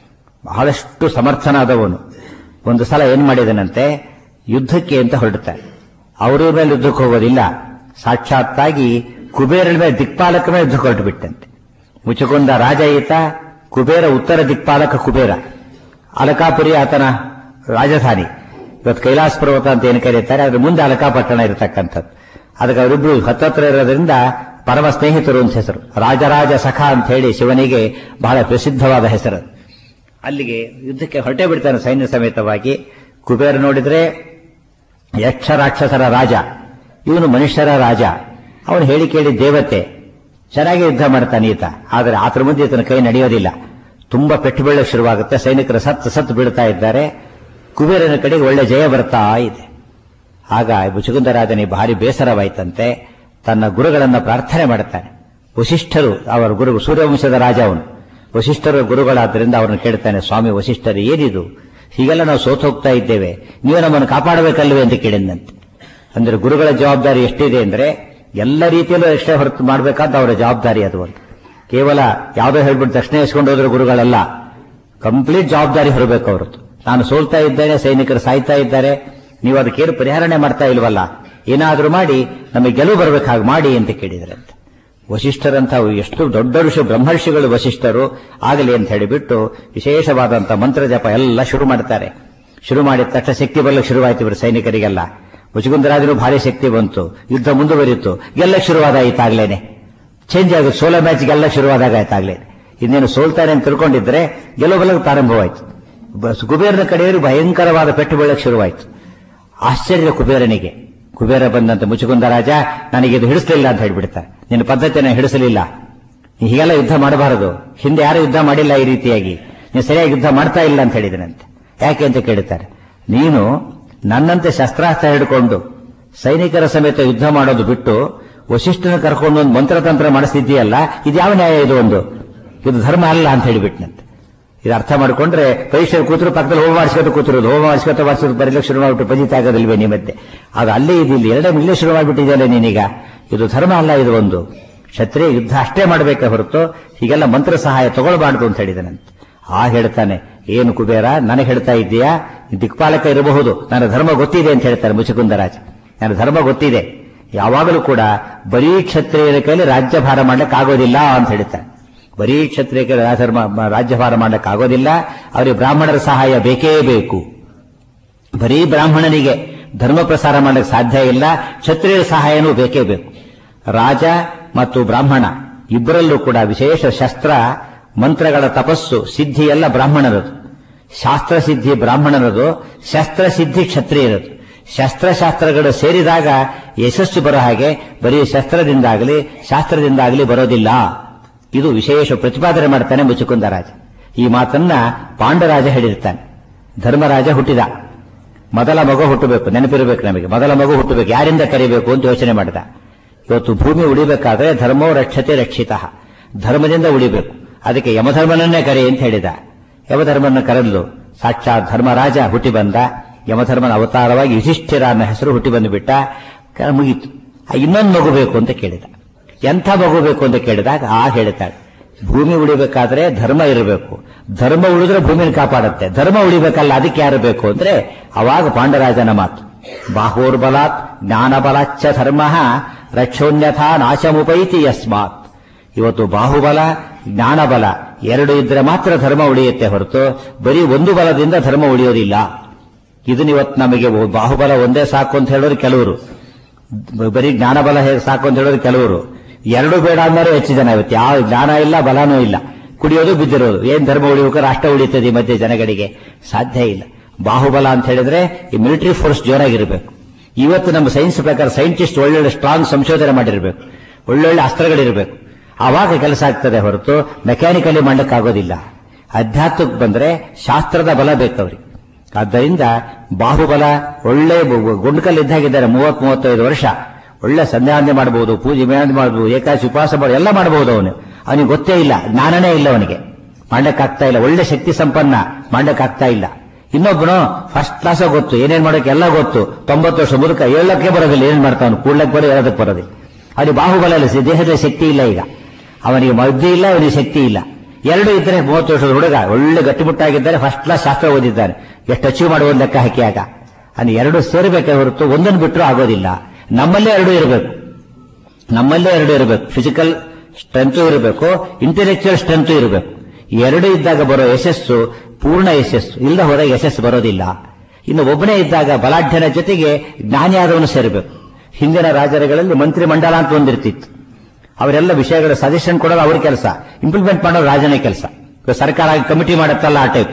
ಬಹಳಷ್ಟು ಸಮರ್ಥನಾದವನು ಒಂದು ಸಲ ಏನ್ ಮಾಡಿದನಂತೆ ಯುದ್ಧಕ್ಕೆ ಅಂತ ಹೊರಡುತ್ತಾರೆ ಅವರ ಮೇಲೆ ಯುದ್ಧಕ್ಕೆ ಹೋಗೋದಿಲ್ಲ ಸಾಕ್ಷಾತ್ತಾಗಿ ಕುಬೇರನ ಮೇಲೆ ದಿಕ್ಪಾಲಕ ಮೇಲೆ ಯುದ್ಧಕ್ಕೆ ಹೊರಟು ಬಿಟ್ಟಂತೆ ಮುಚುಕೊಂಡ ರಾಜ ಈತ ಕುಬೇರ ಉತ್ತರ ದಿಕ್ಪಾಲಕ ಕುಬೇರ ಅಲಕಾಪುರಿ ಆತನ ರಾಜಧಾನಿ ಇವತ್ತು ಕೈಲಾಸ ಪರ್ವತ ಅಂತ ಏನು ಕರೀತಾರೆ ಅದ್ರ ಮುಂದೆ ಅಲಕಾಪಟ್ಟಣ ಇರತಕ್ಕಂಥದ್ದು ಅದಕ್ಕೆ ಅವರಿಬ್ರು ಹತ್ತತ್ರ ಇರೋದ್ರಿಂದ ಪರಮ ಸ್ನೇಹಿತರು ಅಂತ ಹೆಸರು ರಾಜರಾಜ ಸಖ ಅಂತ ಹೇಳಿ ಶಿವನಿಗೆ ಬಹಳ ಪ್ರಸಿದ್ಧವಾದ ಹೆಸರು ಅಲ್ಲಿಗೆ ಯುದ್ಧಕ್ಕೆ ಹೊರಟೇ ಬಿಡ್ತಾನೆ ಸೈನ್ಯ ಸಮೇತವಾಗಿ ಕುಬೇರ ನೋಡಿದ್ರೆ ಯಕ್ಷ ರಾಕ್ಷಸರ ರಾಜ ಇವನು ಮನುಷ್ಯರ ರಾಜ ಅವನು ಹೇಳಿ ಕೇಳಿ ದೇವತೆ ಚೆನ್ನಾಗಿ ಯುದ್ಧ ಮಾಡ್ತಾನೆ ಈತ ಆದರೆ ಆತರ ಮುಂದೆ ಈತನ ಕೈ ನಡೆಯೋದಿಲ್ಲ ತುಂಬಾ ಪೆಟ್ಟು ಬೀಳಕ್ಕೆ ಶುರುವಾಗುತ್ತೆ ಸೈನಿಕರು ಸತ್ತು ಸತ್ತು ಬೀಳ್ತಾ ಇದ್ದಾರೆ ಕುಬೇರನ ಕಡೆಗೆ ಒಳ್ಳೆ ಜಯ ಬರ್ತಾ ಇದೆ ಆಗ ಮುಚುಕುಂದರಾಜನಿಗೆ ಭಾರಿ ಬೇಸರವಾಯ್ತಂತೆ ತನ್ನ ಗುರುಗಳನ್ನ ಪ್ರಾರ್ಥನೆ ಮಾಡ್ತಾನೆ ವಸಿಷ್ಠರು ಅವರ ಗುರು ಸೂರ್ಯವಂಶದ ರಾಜ ಅವನು ವಸಿಷ್ಠರ ಗುರುಗಳಾದ್ದರಿಂದ ಅವರನ್ನು ಕೇಳ್ತಾನೆ ಸ್ವಾಮಿ ವಸಿಷ್ಠರು ಏನಿದು ಹೀಗೆಲ್ಲ ನಾವು ಸೋತು ಹೋಗ್ತಾ ಇದ್ದೇವೆ ನೀವು ನಮ್ಮನ್ನು ಕಾಪಾಡಬೇಕಲ್ವೇ ಅಂತ ಕೇಳಿದಂತೆ ಅಂದ್ರೆ ಗುರುಗಳ ಜವಾಬ್ದಾರಿ ಎಷ್ಟಿದೆ ಅಂದ್ರೆ ಎಲ್ಲ ರೀತಿಯಲ್ಲೂ ರಕ್ಷಣೆ ಹೊರತು ಮಾಡಬೇಕಾದ ಅವರ ಜವಾಬ್ದಾರಿ ಅದು ಒಂದು ಕೇವಲ ಯಾವುದೋ ಹೇಳ್ಬಿಟ್ಟು ತಕ್ಷಣ ಇಸ್ಕೊಂಡು ಹೋದ್ರೆ ಗುರುಗಳಲ್ಲ ಕಂಪ್ಲೀಟ್ ಜವಾಬ್ದಾರಿ ಹೊರಬೇಕು ಅವರದ್ದು ನಾನು ಸೋಲ್ತಾ ಇದ್ದೇನೆ ಸೈನಿಕರು ಸಾಯ್ತಾ ಇದ್ದಾರೆ ನೀವು ಅದಕ್ಕೇನು ಪರಿಹಾರನೆ ಮಾಡ್ತಾ ಇಲ್ವಲ್ಲ ಏನಾದ್ರೂ ಮಾಡಿ ನಮಗೆ ಗೆಲುವು ಬರ್ಬೇಕು ಹಾಗೆ ಮಾಡಿ ಅಂತ ಕೇಳಿದ್ರಂತೆ ವಸಿಷ್ಠರಂತ ಎಷ್ಟು ದೊಡ್ಡ ಋಷಿ ಬ್ರಹ್ಮರ್ಷಿಗಳು ವಸಿಷ್ಠರು ಆಗಲಿ ಅಂತ ಹೇಳಿಬಿಟ್ಟು ವಿಶೇಷವಾದಂತ ಮಂತ್ರ ಜಪ ಎಲ್ಲ ಶುರು ಮಾಡ್ತಾರೆ ಶುರು ಮಾಡಿದ ತಕ್ಷಣ ಶಕ್ತಿ ಬರ್ಲಿಕ್ಕೆ ಶುರುವಾಯ್ತು ಇವರು ಸೈನಿಕರಿಗೆಲ್ಲ ಮುಚುಕುಂದರಾಜರು ಭಾರಿ ಶಕ್ತಿ ಬಂತು ಯುದ್ಧ ಮುಂದುವರಿತು ಗೆಲ್ಲಕ್ಕೆ ಶುರುವಾದಾಯಿತಾಗ್ಲೇನೆ ಚೇಂಜ್ ಆಗುತ್ತೆ ಸೋಲೋ ಮ್ಯಾಚ್ ಗೆಲ್ಲಕ್ಕೆ ಶುರುವಾದಾಗ ಆಯ್ತಾಗ್ಲೇನೆ ಇನ್ನೇನು ಸೋಲ್ತಾರೆ ಅಂತ ತಿಳ್ಕೊಂಡಿದ್ರೆ ಗೆಲುವು ಪ್ರಾರಂಭವಾಯಿತು ಬಸ್ ಕುಬೇರನ ಕಡೆಯವರು ಭಯಂಕರವಾದ ಪೆಟ್ಟು ಬೀಳಕ್ಕೆ ಶುರುವಾಯಿತು ಆಶ್ಚರ್ಯ ಕುಬೇರನಿಗೆ ಕುಬೇರ ಬಂದಂತ ಮುಚುಕುಂದ ರಾಜ ನನಗೆ ಇದು ಹಿಡಿಸಲಿಲ್ಲ ಅಂತ ಹೇಳ್ಬಿಡ್ತಾರೆ ನಿನ್ನ ಪದ್ಧತಿಯನ್ನು ಹಿಡಿಸಲಿಲ್ಲ ನೀ ಹೀಗೆಲ್ಲ ಯುದ್ಧ ಮಾಡಬಾರದು ಹಿಂದೆ ಯಾರು ಯುದ್ಧ ಮಾಡಿಲ್ಲ ಈ ರೀತಿಯಾಗಿ ನೀನು ಸರಿಯಾಗಿ ಯುದ್ಧ ಮಾಡ್ತಾ ಇಲ್ಲ ಅಂತ ಹೇಳಿದನಂತೆ ಯಾಕೆ ಅಂತ ಕೇಳುತ್ತಾರೆ ನೀನು ನನ್ನಂತೆ ಶಸ್ತ್ರಾಸ್ತ್ರ ಹಿಡ್ಕೊಂಡು ಸೈನಿಕರ ಸಮೇತ ಯುದ್ಧ ಮಾಡೋದು ಬಿಟ್ಟು ವಶಿಷ್ಠನ ಕರ್ಕೊಂಡು ಒಂದು ಮಂತ್ರತಂತ್ರ ಮಾಡಿಸ್ತಿದ್ದೀಯಲ್ಲ ಇದು ಯಾವ ನ್ಯಾಯ ಇದು ಒಂದು ಇದು ಧರ್ಮ ಅಲ್ಲ ಅಂತ ಹೇಳಿಬಿಟ್ನಂತೆ ಇದು ಅರ್ಥ ಮಾಡಿಕೊಂಡ್ರೆ ಪರೀಕ್ಷೆ ಕೂತರು ಪಕ್ಕದಲ್ಲಿ ಹೋಮ ಮಾಡಿಸ್ಕೊತ ಕೂತಿರೋದು ಹೋಮ ಮಾಡಿಸ್ಕೊತ ಮಾಡಿಸೋದು ಬರೀಲಿಕ್ಕೆ ಶುರು ಮಾಡಿಬಿಟ್ಟು ಪಜಿತ ಆಗೋದಿಲ್ವೇ ನೀ ಮತ್ತೆ ಆಗ ಅಲ್ಲೇ ಇದಿಲ್ಲ ಎರಡೇ ಇಲ್ಲೇ ಶುರು ಮಾಡಿಬಿಟ್ಟಿದೆಯಲ್ಲ ನೀನೀಗ ಇದು ಧರ್ಮ ಅಲ್ಲ ಇದು ಒಂದು ಕ್ಷತ್ರಿಯ ಯುದ್ಧ ಅಷ್ಟೇ ಮಾಡಬೇಕೆ ಹೊರತು ಹೀಗೆಲ್ಲ ಮಂತ್ರ ಸಹಾಯ ತಗೊಳ್ಬಾರ್ದು ಅಂತ ಹೇಳಿದನಂತೆ ಆ ಹೇಳ್ತಾನೆ ಏನು ಕುಬೇರ ನನಗೆ ಹೇಳ್ತಾ ಇದ್ದೀಯಾ ದಿಕ್ಪಾಲಕ ಇರಬಹುದು ನನ್ನ ಧರ್ಮ ಗೊತ್ತಿದೆ ಅಂತ ಹೇಳ್ತಾರೆ ಮುಚುಕುಂದರಾಜ ನನ್ನ ಧರ್ಮ ಗೊತ್ತಿದೆ ಯಾವಾಗಲೂ ಕೂಡ ಬರೀ ಕ್ಷತ್ರಿಯರ ಕೈಲಿ ರಾಜ್ಯಭಾರ ಮಾಡ್ಲಿಕ್ಕೆ ಆಗೋದಿಲ್ಲ ಅಂತ ಹೇಳ್ತಾರೆ ಬರೀ ಕ್ಷತ್ರಿಯ ಧರ್ಮ ರಾಜ್ಯಭಾರ ಮಾಡಕ್ಕೆ ಆಗೋದಿಲ್ಲ ಅವರಿಗೆ ಬ್ರಾಹ್ಮಣರ ಸಹಾಯ ಬೇಕೇ ಬೇಕು ಬರೀ ಬ್ರಾಹ್ಮಣನಿಗೆ ಧರ್ಮ ಪ್ರಸಾರ ಮಾಡಕ್ಕೆ ಸಾಧ್ಯ ಇಲ್ಲ ಕ್ಷತ್ರಿಯರ ಸಹಾಯನೂ ಬೇಕೇ ಬೇಕು ರಾಜ ಮತ್ತು ಬ್ರಾಹ್ಮಣ ಇಬ್ಬರಲ್ಲೂ ಕೂಡ ವಿಶೇಷ ಶಸ್ತ್ರ ಮಂತ್ರಗಳ ತಪಸ್ಸು ಸಿದ್ಧಿ ಎಲ್ಲ ಬ್ರಾಹ್ಮಣರದು ಶಾಸ್ತ್ರ ಸಿದ್ಧಿ ಬ್ರಾಹ್ಮಣರದು ಶಸ್ತ್ರ ಸಿದ್ಧಿ ಕ್ಷತ್ರಿಯರದು ಶಸ್ತ್ರಶಾಸ್ತ್ರಗಳು ಸೇರಿದಾಗ ಯಶಸ್ಸು ಬರೋ ಹಾಗೆ ಬರೀ ಶಸ್ತ್ರದಿಂದಾಗಲಿ ಶಾಸ್ತ್ರದಿಂದಾಗಲಿ ಬರೋದಿಲ್ಲ ಇದು ವಿಶೇಷ ಪ್ರತಿಪಾದನೆ ಮಾಡ್ತಾನೆ ಮುಚುಕುಂದರಾಜ ಈ ಮಾತನ್ನ ಪಾಂಡರಾಜ ಹೇಳಿರ್ತಾನೆ ಧರ್ಮರಾಜ ಹುಟ್ಟಿದ ಮೊದಲ ಮಗು ಹುಟ್ಟಬೇಕು ನೆನಪಿರಬೇಕು ನಮಗೆ ಮೊದಲ ಮಗು ಹುಟ್ಟಬೇಕು ಯಾರಿಂದ ಕರಿಬೇಕು ಅಂತ ಯೋಚನೆ ಮಾಡಿದ ಇವತ್ತು ಭೂಮಿ ಉಳಿಬೇಕಾದ್ರೆ ಧರ್ಮೋ ರಕ್ಷತೆ ರಕ್ಷಿತ ಧರ್ಮದಿಂದ ಉಳಿಬೇಕು ಅದಕ್ಕೆ ಯಮಧರ್ಮನನ್ನೇ ಕರೆ ಅಂತ ಹೇಳಿದ ಯಮಧರ್ಮನ ಕರೆದಲು ಸಾಕ್ಷಾತ್ ಧರ್ಮರಾಜ ಹುಟ್ಟಿ ಬಂದ ಯಮಧರ್ಮನ ಅವತಾರವಾಗಿ ಯುಧಿಷ್ಠಿರ ಅನ್ನೋ ಹೆಸರು ಹುಟ್ಟಿ ಬಂದು ಬಿಟ್ಟ ಕ- ಮುಗೀತು ಆ ಇನ್ನೊಂದು ಮಗು ಬೇಕು ಅಂತ ಕೇಳಿದ ಎಂಥ ಮಗು ಬೇಕು ಅಂತ ಕೇಳಿದಾಗ ಆ ಹೇಳ್ತಾಳೆ ಭೂಮಿ ಉಳಿಬೇಕಾದ್ರೆ ಧರ್ಮ ಇರಬೇಕು ಧರ್ಮ ಉಳಿದ್ರೆ ಭೂಮಿನ ಕಾಪಾಡುತ್ತೆ ಧರ್ಮ ಉಳಿಬೇಕಲ್ಲ ಅದಕ್ಕೆ ಯಾರು ಬೇಕು ಅಂದ್ರೆ ಅವಾಗ ಪಾಂಡರಾಜನ ಮಾತು ಬಾಹೋರ್ಬಲಾತ್ ಜ್ಞಾನಬಲಾಚ್ಚ ಧರ್ಮ ರಕ್ಷೋನ್ಯಥಾ ನಾಶಮುಪೈತಿ ಯಸ್ಮಾತ್ ಇವತ್ತು ಬಾಹುಬಲ ಜ್ಞಾನಬಲ ಎರಡು ಇದ್ರೆ ಮಾತ್ರ ಧರ್ಮ ಉಳಿಯುತ್ತೆ ಹೊರತು ಬರೀ ಒಂದು ಬಲದಿಂದ ಧರ್ಮ ಉಳಿಯೋದಿಲ್ಲ ಇದನ್ನ ಇವತ್ತು ನಮಗೆ ಬಾಹುಬಲ ಒಂದೇ ಸಾಕು ಅಂತ ಹೇಳೋರು ಕೆಲವರು ಬ- ಬರೀ ಜ್ಞಾನಬಲ ಹೇಗೆ ಸಾಕು ಅಂತ ಹೇಳೋರು ಕೆಲವರು ಎರಡು ಬೇಡ ಅನ್ನೋರು ಹೆಚ್ಚು ಜನ ಇವತ್ತು ಯಾವ ಜ್ಞಾನ ಇಲ್ಲ ಬಲನೂ ಇಲ್ಲ ಕುಡಿಯೋದು ಬಿದ್ದಿರೋದು ಏನ್ ಧರ್ಮ ಉಳಿಬೇಕು ರಾಷ್ಟ್ರ ಉಳಿತದೆ ಈ ಮಧ್ಯೆ ಜನಗಳಿಗೆ ಸಾಧ್ಯ ಇಲ್ಲ ಬಾಹುಬಲ ಅಂತ ಹೇಳಿದ್ರೆ ಈ ಮಿಲಿಟರಿ ಫೋರ್ಸ್ ಜೋರಾಗಿರಬೇಕು ಇವತ್ತು ನಮ್ಮ ಸೈನ್ಸ್ ಪ್ರಕಾರ ಸೈಂಟಿಸ್ಟ್ ಒಳ್ಳೊಳ್ಳೆ ಸ್ಟ್ರಾಂಗ್ ಸಂಶೋಧನೆ ಮಾಡಿರಬೇಕು ಒಳ್ಳೊಳ್ಳೆ ಅಸ್ತ್ರಗಳಿರಬೇಕು ಆವಾಗ ಕೆಲಸ ಆಗ್ತದೆ ಹೊರತು ಮೆಕ್ಯಾನಿಕಲಿ ಮಾಡಕ್ಕಾಗೋದಿಲ್ಲ ಅಧ್ಯಾತ್ಮಕ್ಕೆ ಬಂದ್ರೆ ಶಾಸ್ತ್ರದ ಬಲ ಬೇಕವ್ರಿಗೆ ಆದ್ದರಿಂದ ಬಾಹುಬಲ ಒಳ್ಳೆ ಗುಂಡ್ಕಲ್ ಇದ್ದಾಗಿದ್ದಾರೆ ಮೂವತ್ ಮೂವತ್ತೈದು ವರ್ಷ ಒಳ್ಳೆ ಸಂಧ್ಯಾವಂದನೆ ಮಾಡಬಹುದು ಪೂಜೆ ಮೇಳಂದೆ ಮಾಡಬಹುದು ಏಕಾಶಿ ಉಪವಾಸ ಮಾಡಿ ಎಲ್ಲ ಮಾಡಬಹುದು ಅವನು ಅವನಿಗೆ ಗೊತ್ತೇ ಇಲ್ಲ ಜ್ಞಾನನೇ ಇಲ್ಲ ಅವನಿಗೆ ಮಾಡ್ಲಿಕ್ಕಾಗ್ತಾ ಇಲ್ಲ ಒಳ್ಳೆ ಶಕ್ತಿ ಸಂಪನ್ನ ಮಾಡ್ಲಿಕ್ಕಾಗ್ತಾ ಇಲ್ಲ ಇನ್ನೊಬ್ಬನು ಫಸ್ಟ್ ಕ್ಲಾಸ್ ಗೊತ್ತು ಏನೇನ್ ಮಾಡೋಕೆ ಎಲ್ಲ ಗೊತ್ತು ತೊಂಬತ್ತು ವರ್ಷ ಮುದುಕ ಏಳಕ್ಕೆ ಬರೋದಿಲ್ಲ ಏನ್ ಮಾಡ್ತಾವನು ಕೂಡ್ಲಕ್ಕೆ ಬರೋ ಹೇಳೋದಕ್ಕೆ ಬರೋದಿಲ್ಲ ಅವನಿಗೆ ಬಾಹುಬಲ ಇಲ್ಲ ದೇಹದ ಶಕ್ತಿ ಇಲ್ಲ ಈಗ ಅವನಿಗೆ ಮದ್ದೆ ಇಲ್ಲ ಅವನಿಗೆ ಶಕ್ತಿ ಇಲ್ಲ ಎರಡು ಇದ್ದರೆ ಮೂವತ್ತು ವರ್ಷದ ಹುಡುಗ ಒಳ್ಳೆ ಗಟ್ಟಿಮುಟ್ಟಾಗಿದ್ದಾರೆ ಫಸ್ಟ್ ಕ್ಲಾಸ್ ಶಾಸ್ತ್ರ ಓದಿದ್ದಾನೆ ಎಷ್ಟು ಅಚೀವ್ ಮಾಡುವ ಲೆಕ್ಕ ಹಾಕಿ ಆಗ ಅಲ್ಲಿ ಎರಡು ಸೇರಬೇಕೆ ಹೊರತು ಒಂದನ್ನು ಬಿಟ್ಟರು ಆಗೋದಿಲ್ಲ ನಮ್ಮಲ್ಲೇ ಎರಡು ಇರಬೇಕು ನಮ್ಮಲ್ಲೇ ಎರಡು ಇರಬೇಕು ಫಿಸಿಕಲ್ ಸ್ಟ್ರೆಂತ್ ಇರಬೇಕು ಇಂಟೆಲೆಕ್ಚುಯಲ್ ಸ್ಟ್ರೆಂತ್ ಇರಬೇಕು ಎರಡು ಇದ್ದಾಗ ಬರೋ ಯಶಸ್ಸು ಪೂರ್ಣ ಯಶಸ್ಸು ಇಲ್ಲದ ಹೋದಾಗ ಯಶಸ್ಸು ಬರೋದಿಲ್ಲ ಇನ್ನು ಒಬ್ಬನೇ ಇದ್ದಾಗ ಬಲಾಢ್ಯನ ಜೊತೆಗೆ ಜ್ಞಾನಿಯಾದವನು ಸೇರಬೇಕು ಹಿಂದಿನ ರಾಜರುಗಳಲ್ಲಿ ಮಂತ್ರಿ ಮಂಡಲ ಅಂತ ಒಂದಿರ್ತಿತ್ತು ಅವರೆಲ್ಲ ವಿಷಯಗಳ ಸಜೆಷನ್ ಕೊಡೋದು ಅವ್ರ ಕೆಲಸ ಇಂಪ್ಲಿಮೆಂಟ್ ಮಾಡೋದು ರಾಜನ ಕೆಲಸ ಸರ್ಕಾರ ಕಮಿಟಿ ಮಾಡುತ್ತಲ್ಲ ಆ ಟೈಪ್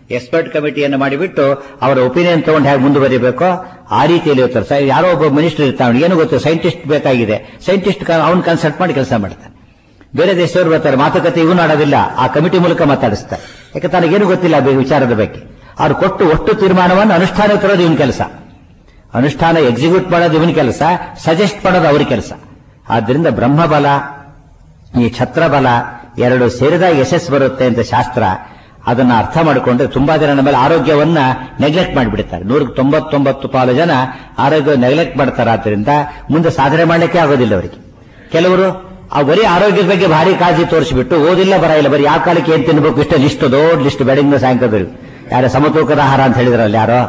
ಎಕ್ಸ್ಪರ್ಟ್ ಕಮಿಟಿಯನ್ನು ಮಾಡಿಬಿಟ್ಟು ಅವರ ಒಪಿನಿಯನ್ ತಗೊಂಡು ಹೇಗೆ ಮುಂದುವರಿಬೇಕೋ ಆ ರೀತಿಯಲ್ಲಿ ಇರ್ತಾರೆ ಸ- ಯಾರೋ ಒಬ್ಬ ಮಿನಿಸ್ಟರ್ ಇರ್ತಾವೆ ಏನು ಗೊತ್ತು ಸೈಂಟಿಸ್ಟ್ ಬೇಕಾಗಿದೆ ಸೈಂಟಿಸ್ಟ್ ಅವನ್ ಕನ್ಸಲ್ಟ್ ಮಾಡಿ ಕೆಲಸ ಮಾಡ್ತಾನೆ ಬೇರೆ ದೇಶದವರು ಬರ್ತಾರೆ ಮಾತುಕತೆ ಇವನು ಆಡೋದಿಲ್ಲ ಆ ಕಮಿಟಿ ಮೂಲಕ ಮಾತಾಡಿಸ್ತಾರೆ ಯಾಕೆ ತನಗೇನು ಗೊತ್ತಿಲ್ಲ ಬೇ- ವಿಚಾರದ ಬಗ್ಗೆ ಅವ್ರು ಕೊಟ್ಟು ಒಟ್ಟು ತೀರ್ಮಾನವನ್ನು ಅನುಷ್ಠಾನ ತರೋದು ಇವನ್ ಕೆಲಸ ಅನುಷ್ಠಾನ ಎಕ್ಸಿಕ್ಯೂಟ್ ಮಾಡೋದು ಇವನ್ ಕೆಲಸ ಸಜೆಸ್ಟ್ ಮಾಡೋದು ಅವ್ರ ಕೆಲಸ ಆದ್ರಿಂದ ಬ್ರಹ್ಮಬಲ ಈ ಛತ್ರಬಲ ಎರಡು ಸೇರಿದಾಗ ಯಶಸ್ಸು ಬರುತ್ತೆ ಅಂತ ಶಾಸ್ತ್ರ ಅದನ್ನ ಅರ್ಥ ಮಾಡಿಕೊಂಡ್ರೆ ತುಂಬಾ ಜನ ನಮ್ಮ ಮೇಲೆ ಆರೋಗ್ಯವನ್ನ ನೆಗ್ಲೆಕ್ಟ್ ಮಾಡಿಬಿಡ್ತಾರೆ ನೂರಕ್ಕೆ ತೊಂಬತ್ತೊಂಬತ್ತು ಪಾಲು ಜನ ಆರೋಗ್ಯ ನೆಗ್ಲೆಕ್ಟ್ ಮಾಡ್ತಾರೆ ಆದ್ರಿಂದ ಮುಂದೆ ಸಾಧನೆ ಮಾಡಲಿಕ್ಕೆ ಆಗೋದಿಲ್ಲ ಅವರಿಗೆ ಕೆಲವರು ಆ ಬರೀ ಆರೋಗ್ಯದ ಬಗ್ಗೆ ಭಾರಿ ಕಾಳಜಿ ತೋರಿಸಿಬಿಟ್ಟು ಓದಿಲ್ಲ ಬರ ಇಲ್ಲ ಬರೀ ಯಾವ ಕಾಲಕ್ಕೆ ಏನ್ ತಿನ್ಬೇಕು ಇಷ್ಟ ಲಿಸ್ಟ್ ದೊಡ್ಡ ಲಿಸ್ಟ್ ಬೆಳಗಿನ ಸಾಯಂಕಾಲದವರೆಗೂ ಯಾರೋ ಸಮತೂಕದ ಆಹಾರ ಅಂತ ಹೇಳಿದ್ರಲ್ಲ ಯಾರೋ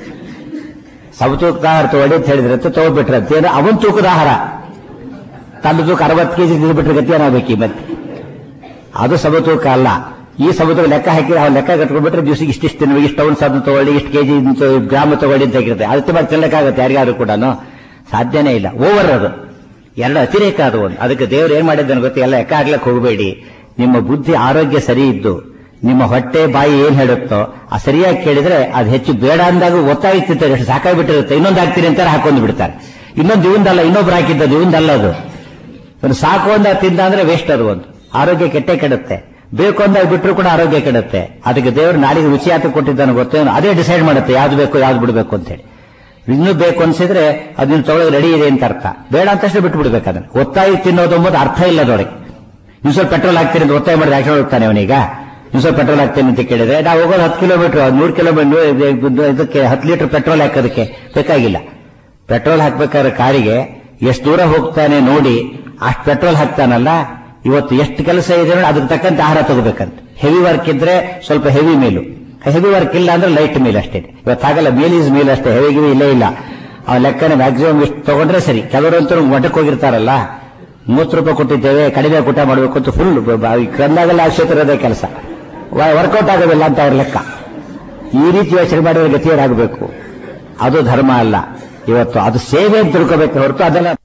ಸಮತೂಕದ ಆಹಾರ ತಗೊಳ್ಳಿ ಅಂತ ಹೇಳಿದ್ರೆ ತಗೊಳ್ಬಿಟ್ರಂತೆ ಏನು ಅವನ್ ತೂಕದ ಆಹಾರ ತನ್ನ ತೂಕ ಅರವತ್ತು ಕೆಜಿ ತಿಂದ್ಬಿಟ್ರೆ ಗತಿ ಏನಾಗಬೇಕು ಈ ಮತ್ತೆ ಅದು ಸಮತೂಕ ಅಲ್ಲ ಈ ಸಮತೂಕ ಲೆಕ್ಕ ಹಾಕಿ ಅವ್ನು ಲೆಕ್ಕ ಕಟ್ಕೊಂಡ್ಬಿಟ್ರೆ ದಿವಸಕ್ಕೆ ಇಷ್ಟಿಷ್ಟು ತಿನ್ಬೇಕು ಇಷ್ಟು ಟೌನ್ಸ್ ಅದನ್ನು ತಗೊಳ್ಳಿ ಇಷ್ಟು ಕೆಜಿ ಗ್ರಾಮ ತಗೊಳ್ಳಿ ಅಂತ ಹೇಗಿರುತ್ತೆ ಅದಕ್ಕೆ ಮತ್ತೆ ತಿನ್ನಕ್ಕಾಗತ್ತೆ ಯಾರಿಗಾರು ಕೂಡ ಸಾಧ್ಯನೇ ಇಲ್ಲ ಓವರ್ ಅದು ಎರಡು ಅತಿರೇಕ ಅದು ಒಂದು ಅದಕ್ಕೆ ದೇವರು ಏನ್ ಮಾಡಿದ್ದಾನೆ ಗೊತ್ತಾ ಎಲ್ಲ ಲೆಕ್ಕ ಹಾಕ್ಲಕ್ಕೆ ಹೋಗಬೇಡಿ ನಿಮ್ಮ ಬುದ್ಧಿ ಆರೋಗ್ಯ ಸರಿ ಇದ್ದು ನಿಮ್ಮ ಹೊಟ್ಟೆ ಬಾಯಿ ಏನ್ ಹೇಳುತ್ತೋ ಆ ಸರಿಯಾಗಿ ಕೇಳಿದ್ರೆ ಅದು ಹೆಚ್ಚು ಬೇಡ ಅಂದಾಗ ಒತ್ತಾಗಿ ತಿಂತಾರೆ ಎಷ್ಟು ಸಾಕಾಗ್ಬಿಟ್ಟಿರುತ್ತೆ ಇನ್ನೊಂದು ಹಾಕ್ತೀನಿ ಅಂತಾರೆ ಹಾಕೊಂಡು ಬಿಡ್ತಾರೆ ಇನ್ನೊಂದು ಇವಂದಲ್ಲ ಇನ್ನೊಬ್ರು ಹಾಕಿದ್ದದು ಇವಂದಲ್ಲ ಅದು ಇವ್ನು ಸಾಕು ಅಂದಾಗ ತಿಂದ ಅಂದ್ರೆ ವೇಸ್ಟ್ ಅದು ಒಂದು ಆರೋಗ್ಯ ಕೆಟ್ಟೆ ಕೆಡುತ್ತೆ ಬೇಕು ಅಂದಾಗ ಬಿಟ್ಟರು ಕೂಡ ಆರೋಗ್ಯ ಕೆಡುತ್ತೆ ಅದಕ್ಕೆ ದೇವರು ನಾಡಿಗೆ ರುಚಿ ಆತ ಕೊಟ್ಟಿದ್ದಾನೆ ಗೊತ್ತೇನು ಅದೇ ಡಿಸೈಡ್ ಮಾಡುತ್ತೆ ಯಾವ್ದು ಬೇಕು ಯಾವ್ದು ಬಿಡಬೇಕು ಅಂತ ಹೇಳಿ ಇನ್ನೂ ಬೇಕು ಅನ್ಸಿದ್ರೆ ಅದನ್ನ ತೊಗೊಳಗೆ ರೆಡಿ ಇದೆ ಅಂತ ಅರ್ಥ ಬೇಡ ಅಂತಷ್ಟೇ ಬಿಟ್ಟು ಬಿಡ್ಬೇಕು ಅದನ್ನ ಒತ್ತಾಯಿ ತಿನ್ನೋದು ಎಂಬುದು ಅರ್ಥ ಇಲ್ಲ ಅದೊಳಗೆ ಇನ್ನು ಸ್ವಲ್ಪ ಪೆಟ್ರೋಲ್ ಹಾಕ್ತೀನಿ ಅಂತ ಒತ್ತಾಯ ಮಾಡಿದ್ರೆ ಆಕ್ಷನ್ ಹೋಗ್ತಾನೆ ಅವನೀಗ ಇನ್ನು ಸ್ವಲ್ಪ ಪೆಟ್ರೋಲ್ ಹಾಕ್ತೀನಿ ಅಂತ ಕೇಳಿದ್ರೆ ನಾವು ಹೋಗೋದು ಹತ್ತು ಕಿಲೋಮೀಟರ್ ನೂರು ಕಿಲೋಮೀಟರ್ ಇದಕ್ಕೆ ಹತ್ತು ಲೀಟರ್ ಪೆಟ್ರೋಲ್ ಹಾಕೋದಕ್ಕೆ ಬೇಕಾಗಿಲ್ಲ ಪೆಟ್ರೋಲ್ ಹಾಕ್ಬೇಕಾದ್ರೆ ಕಾರಿಗೆ ಎಷ್ಟು ದೂರ ಹೋಗ್ತಾನೆ ನೋಡಿ ಅಷ್ಟು ಪೆಟ್ರೋಲ್ ಹಾಕ್ತಾನಲ್ಲ ಇವತ್ತು ಎಷ್ಟು ಕೆಲಸ ಇದೆ ನೋಡಿ ಅದಕ್ಕೆ ತಕ್ಕಂತೆ ಆಹಾರ ತಗೋಬೇಕಂತ ಹೆವಿ ವರ್ಕ್ ಇದ್ರೆ ಸ್ವಲ್ಪ ಹೆವಿ ಮೀಲು ಹೆವಿ ವರ್ಕ್ ಇಲ್ಲ ಅಂದ್ರೆ ಲೈಟ್ ಮೀಲ್ ಅಷ್ಟೇ ಇವತ್ತು ಹಾಗಲ್ಲ ಮೀಲ್ ಈಸ್ ಮೀಲ್ ಅಷ್ಟೇ ಹೆವಿ ಗಿವಿ ಇಲ್ಲೇ ಇಲ್ಲ ಆ ಲೆಕ್ಕನ ಮ್ಯಾಕ್ಸಿಮಮ್ ಇಷ್ಟು ತಗೊಂಡ್ರೆ ಸರಿ ಕೆಲವರಂತೂ ಮಠಕ್ಕೆ ಹೋಗಿರ್ತಾರಲ್ಲ ಮೂವತ್ತು ರೂಪಾಯಿ ಕೊಟ್ಟಿದ್ದೇವೆ ಕಡಿಮೆ ಊಟ ಮಾಡಬೇಕು ಅಂತ ಫುಲ್ ಕಂದಾಗೆಲ್ಲ ಆಶ್ಚರ್ಯದೇ ಕೆಲಸ ವರ್ಕೌಟ್ ಆಗೋದಿಲ್ಲ ಅಂತ ಅವ್ರ ಲೆಕ್ಕ ಈ ರೀತಿ ಯೋಚನೆ ಮಾಡಿದ್ರೆ ಗತಿಯರಾಗಬೇಕು ಅದು ಧರ್ಮ ಅಲ್ಲ ಇವತ್ತು ಅದು ಸೇವೆ ಅಂತ ತಿಳ್ಕೋಬೇಕು ಹೊರತು ಅದೆಲ್ಲ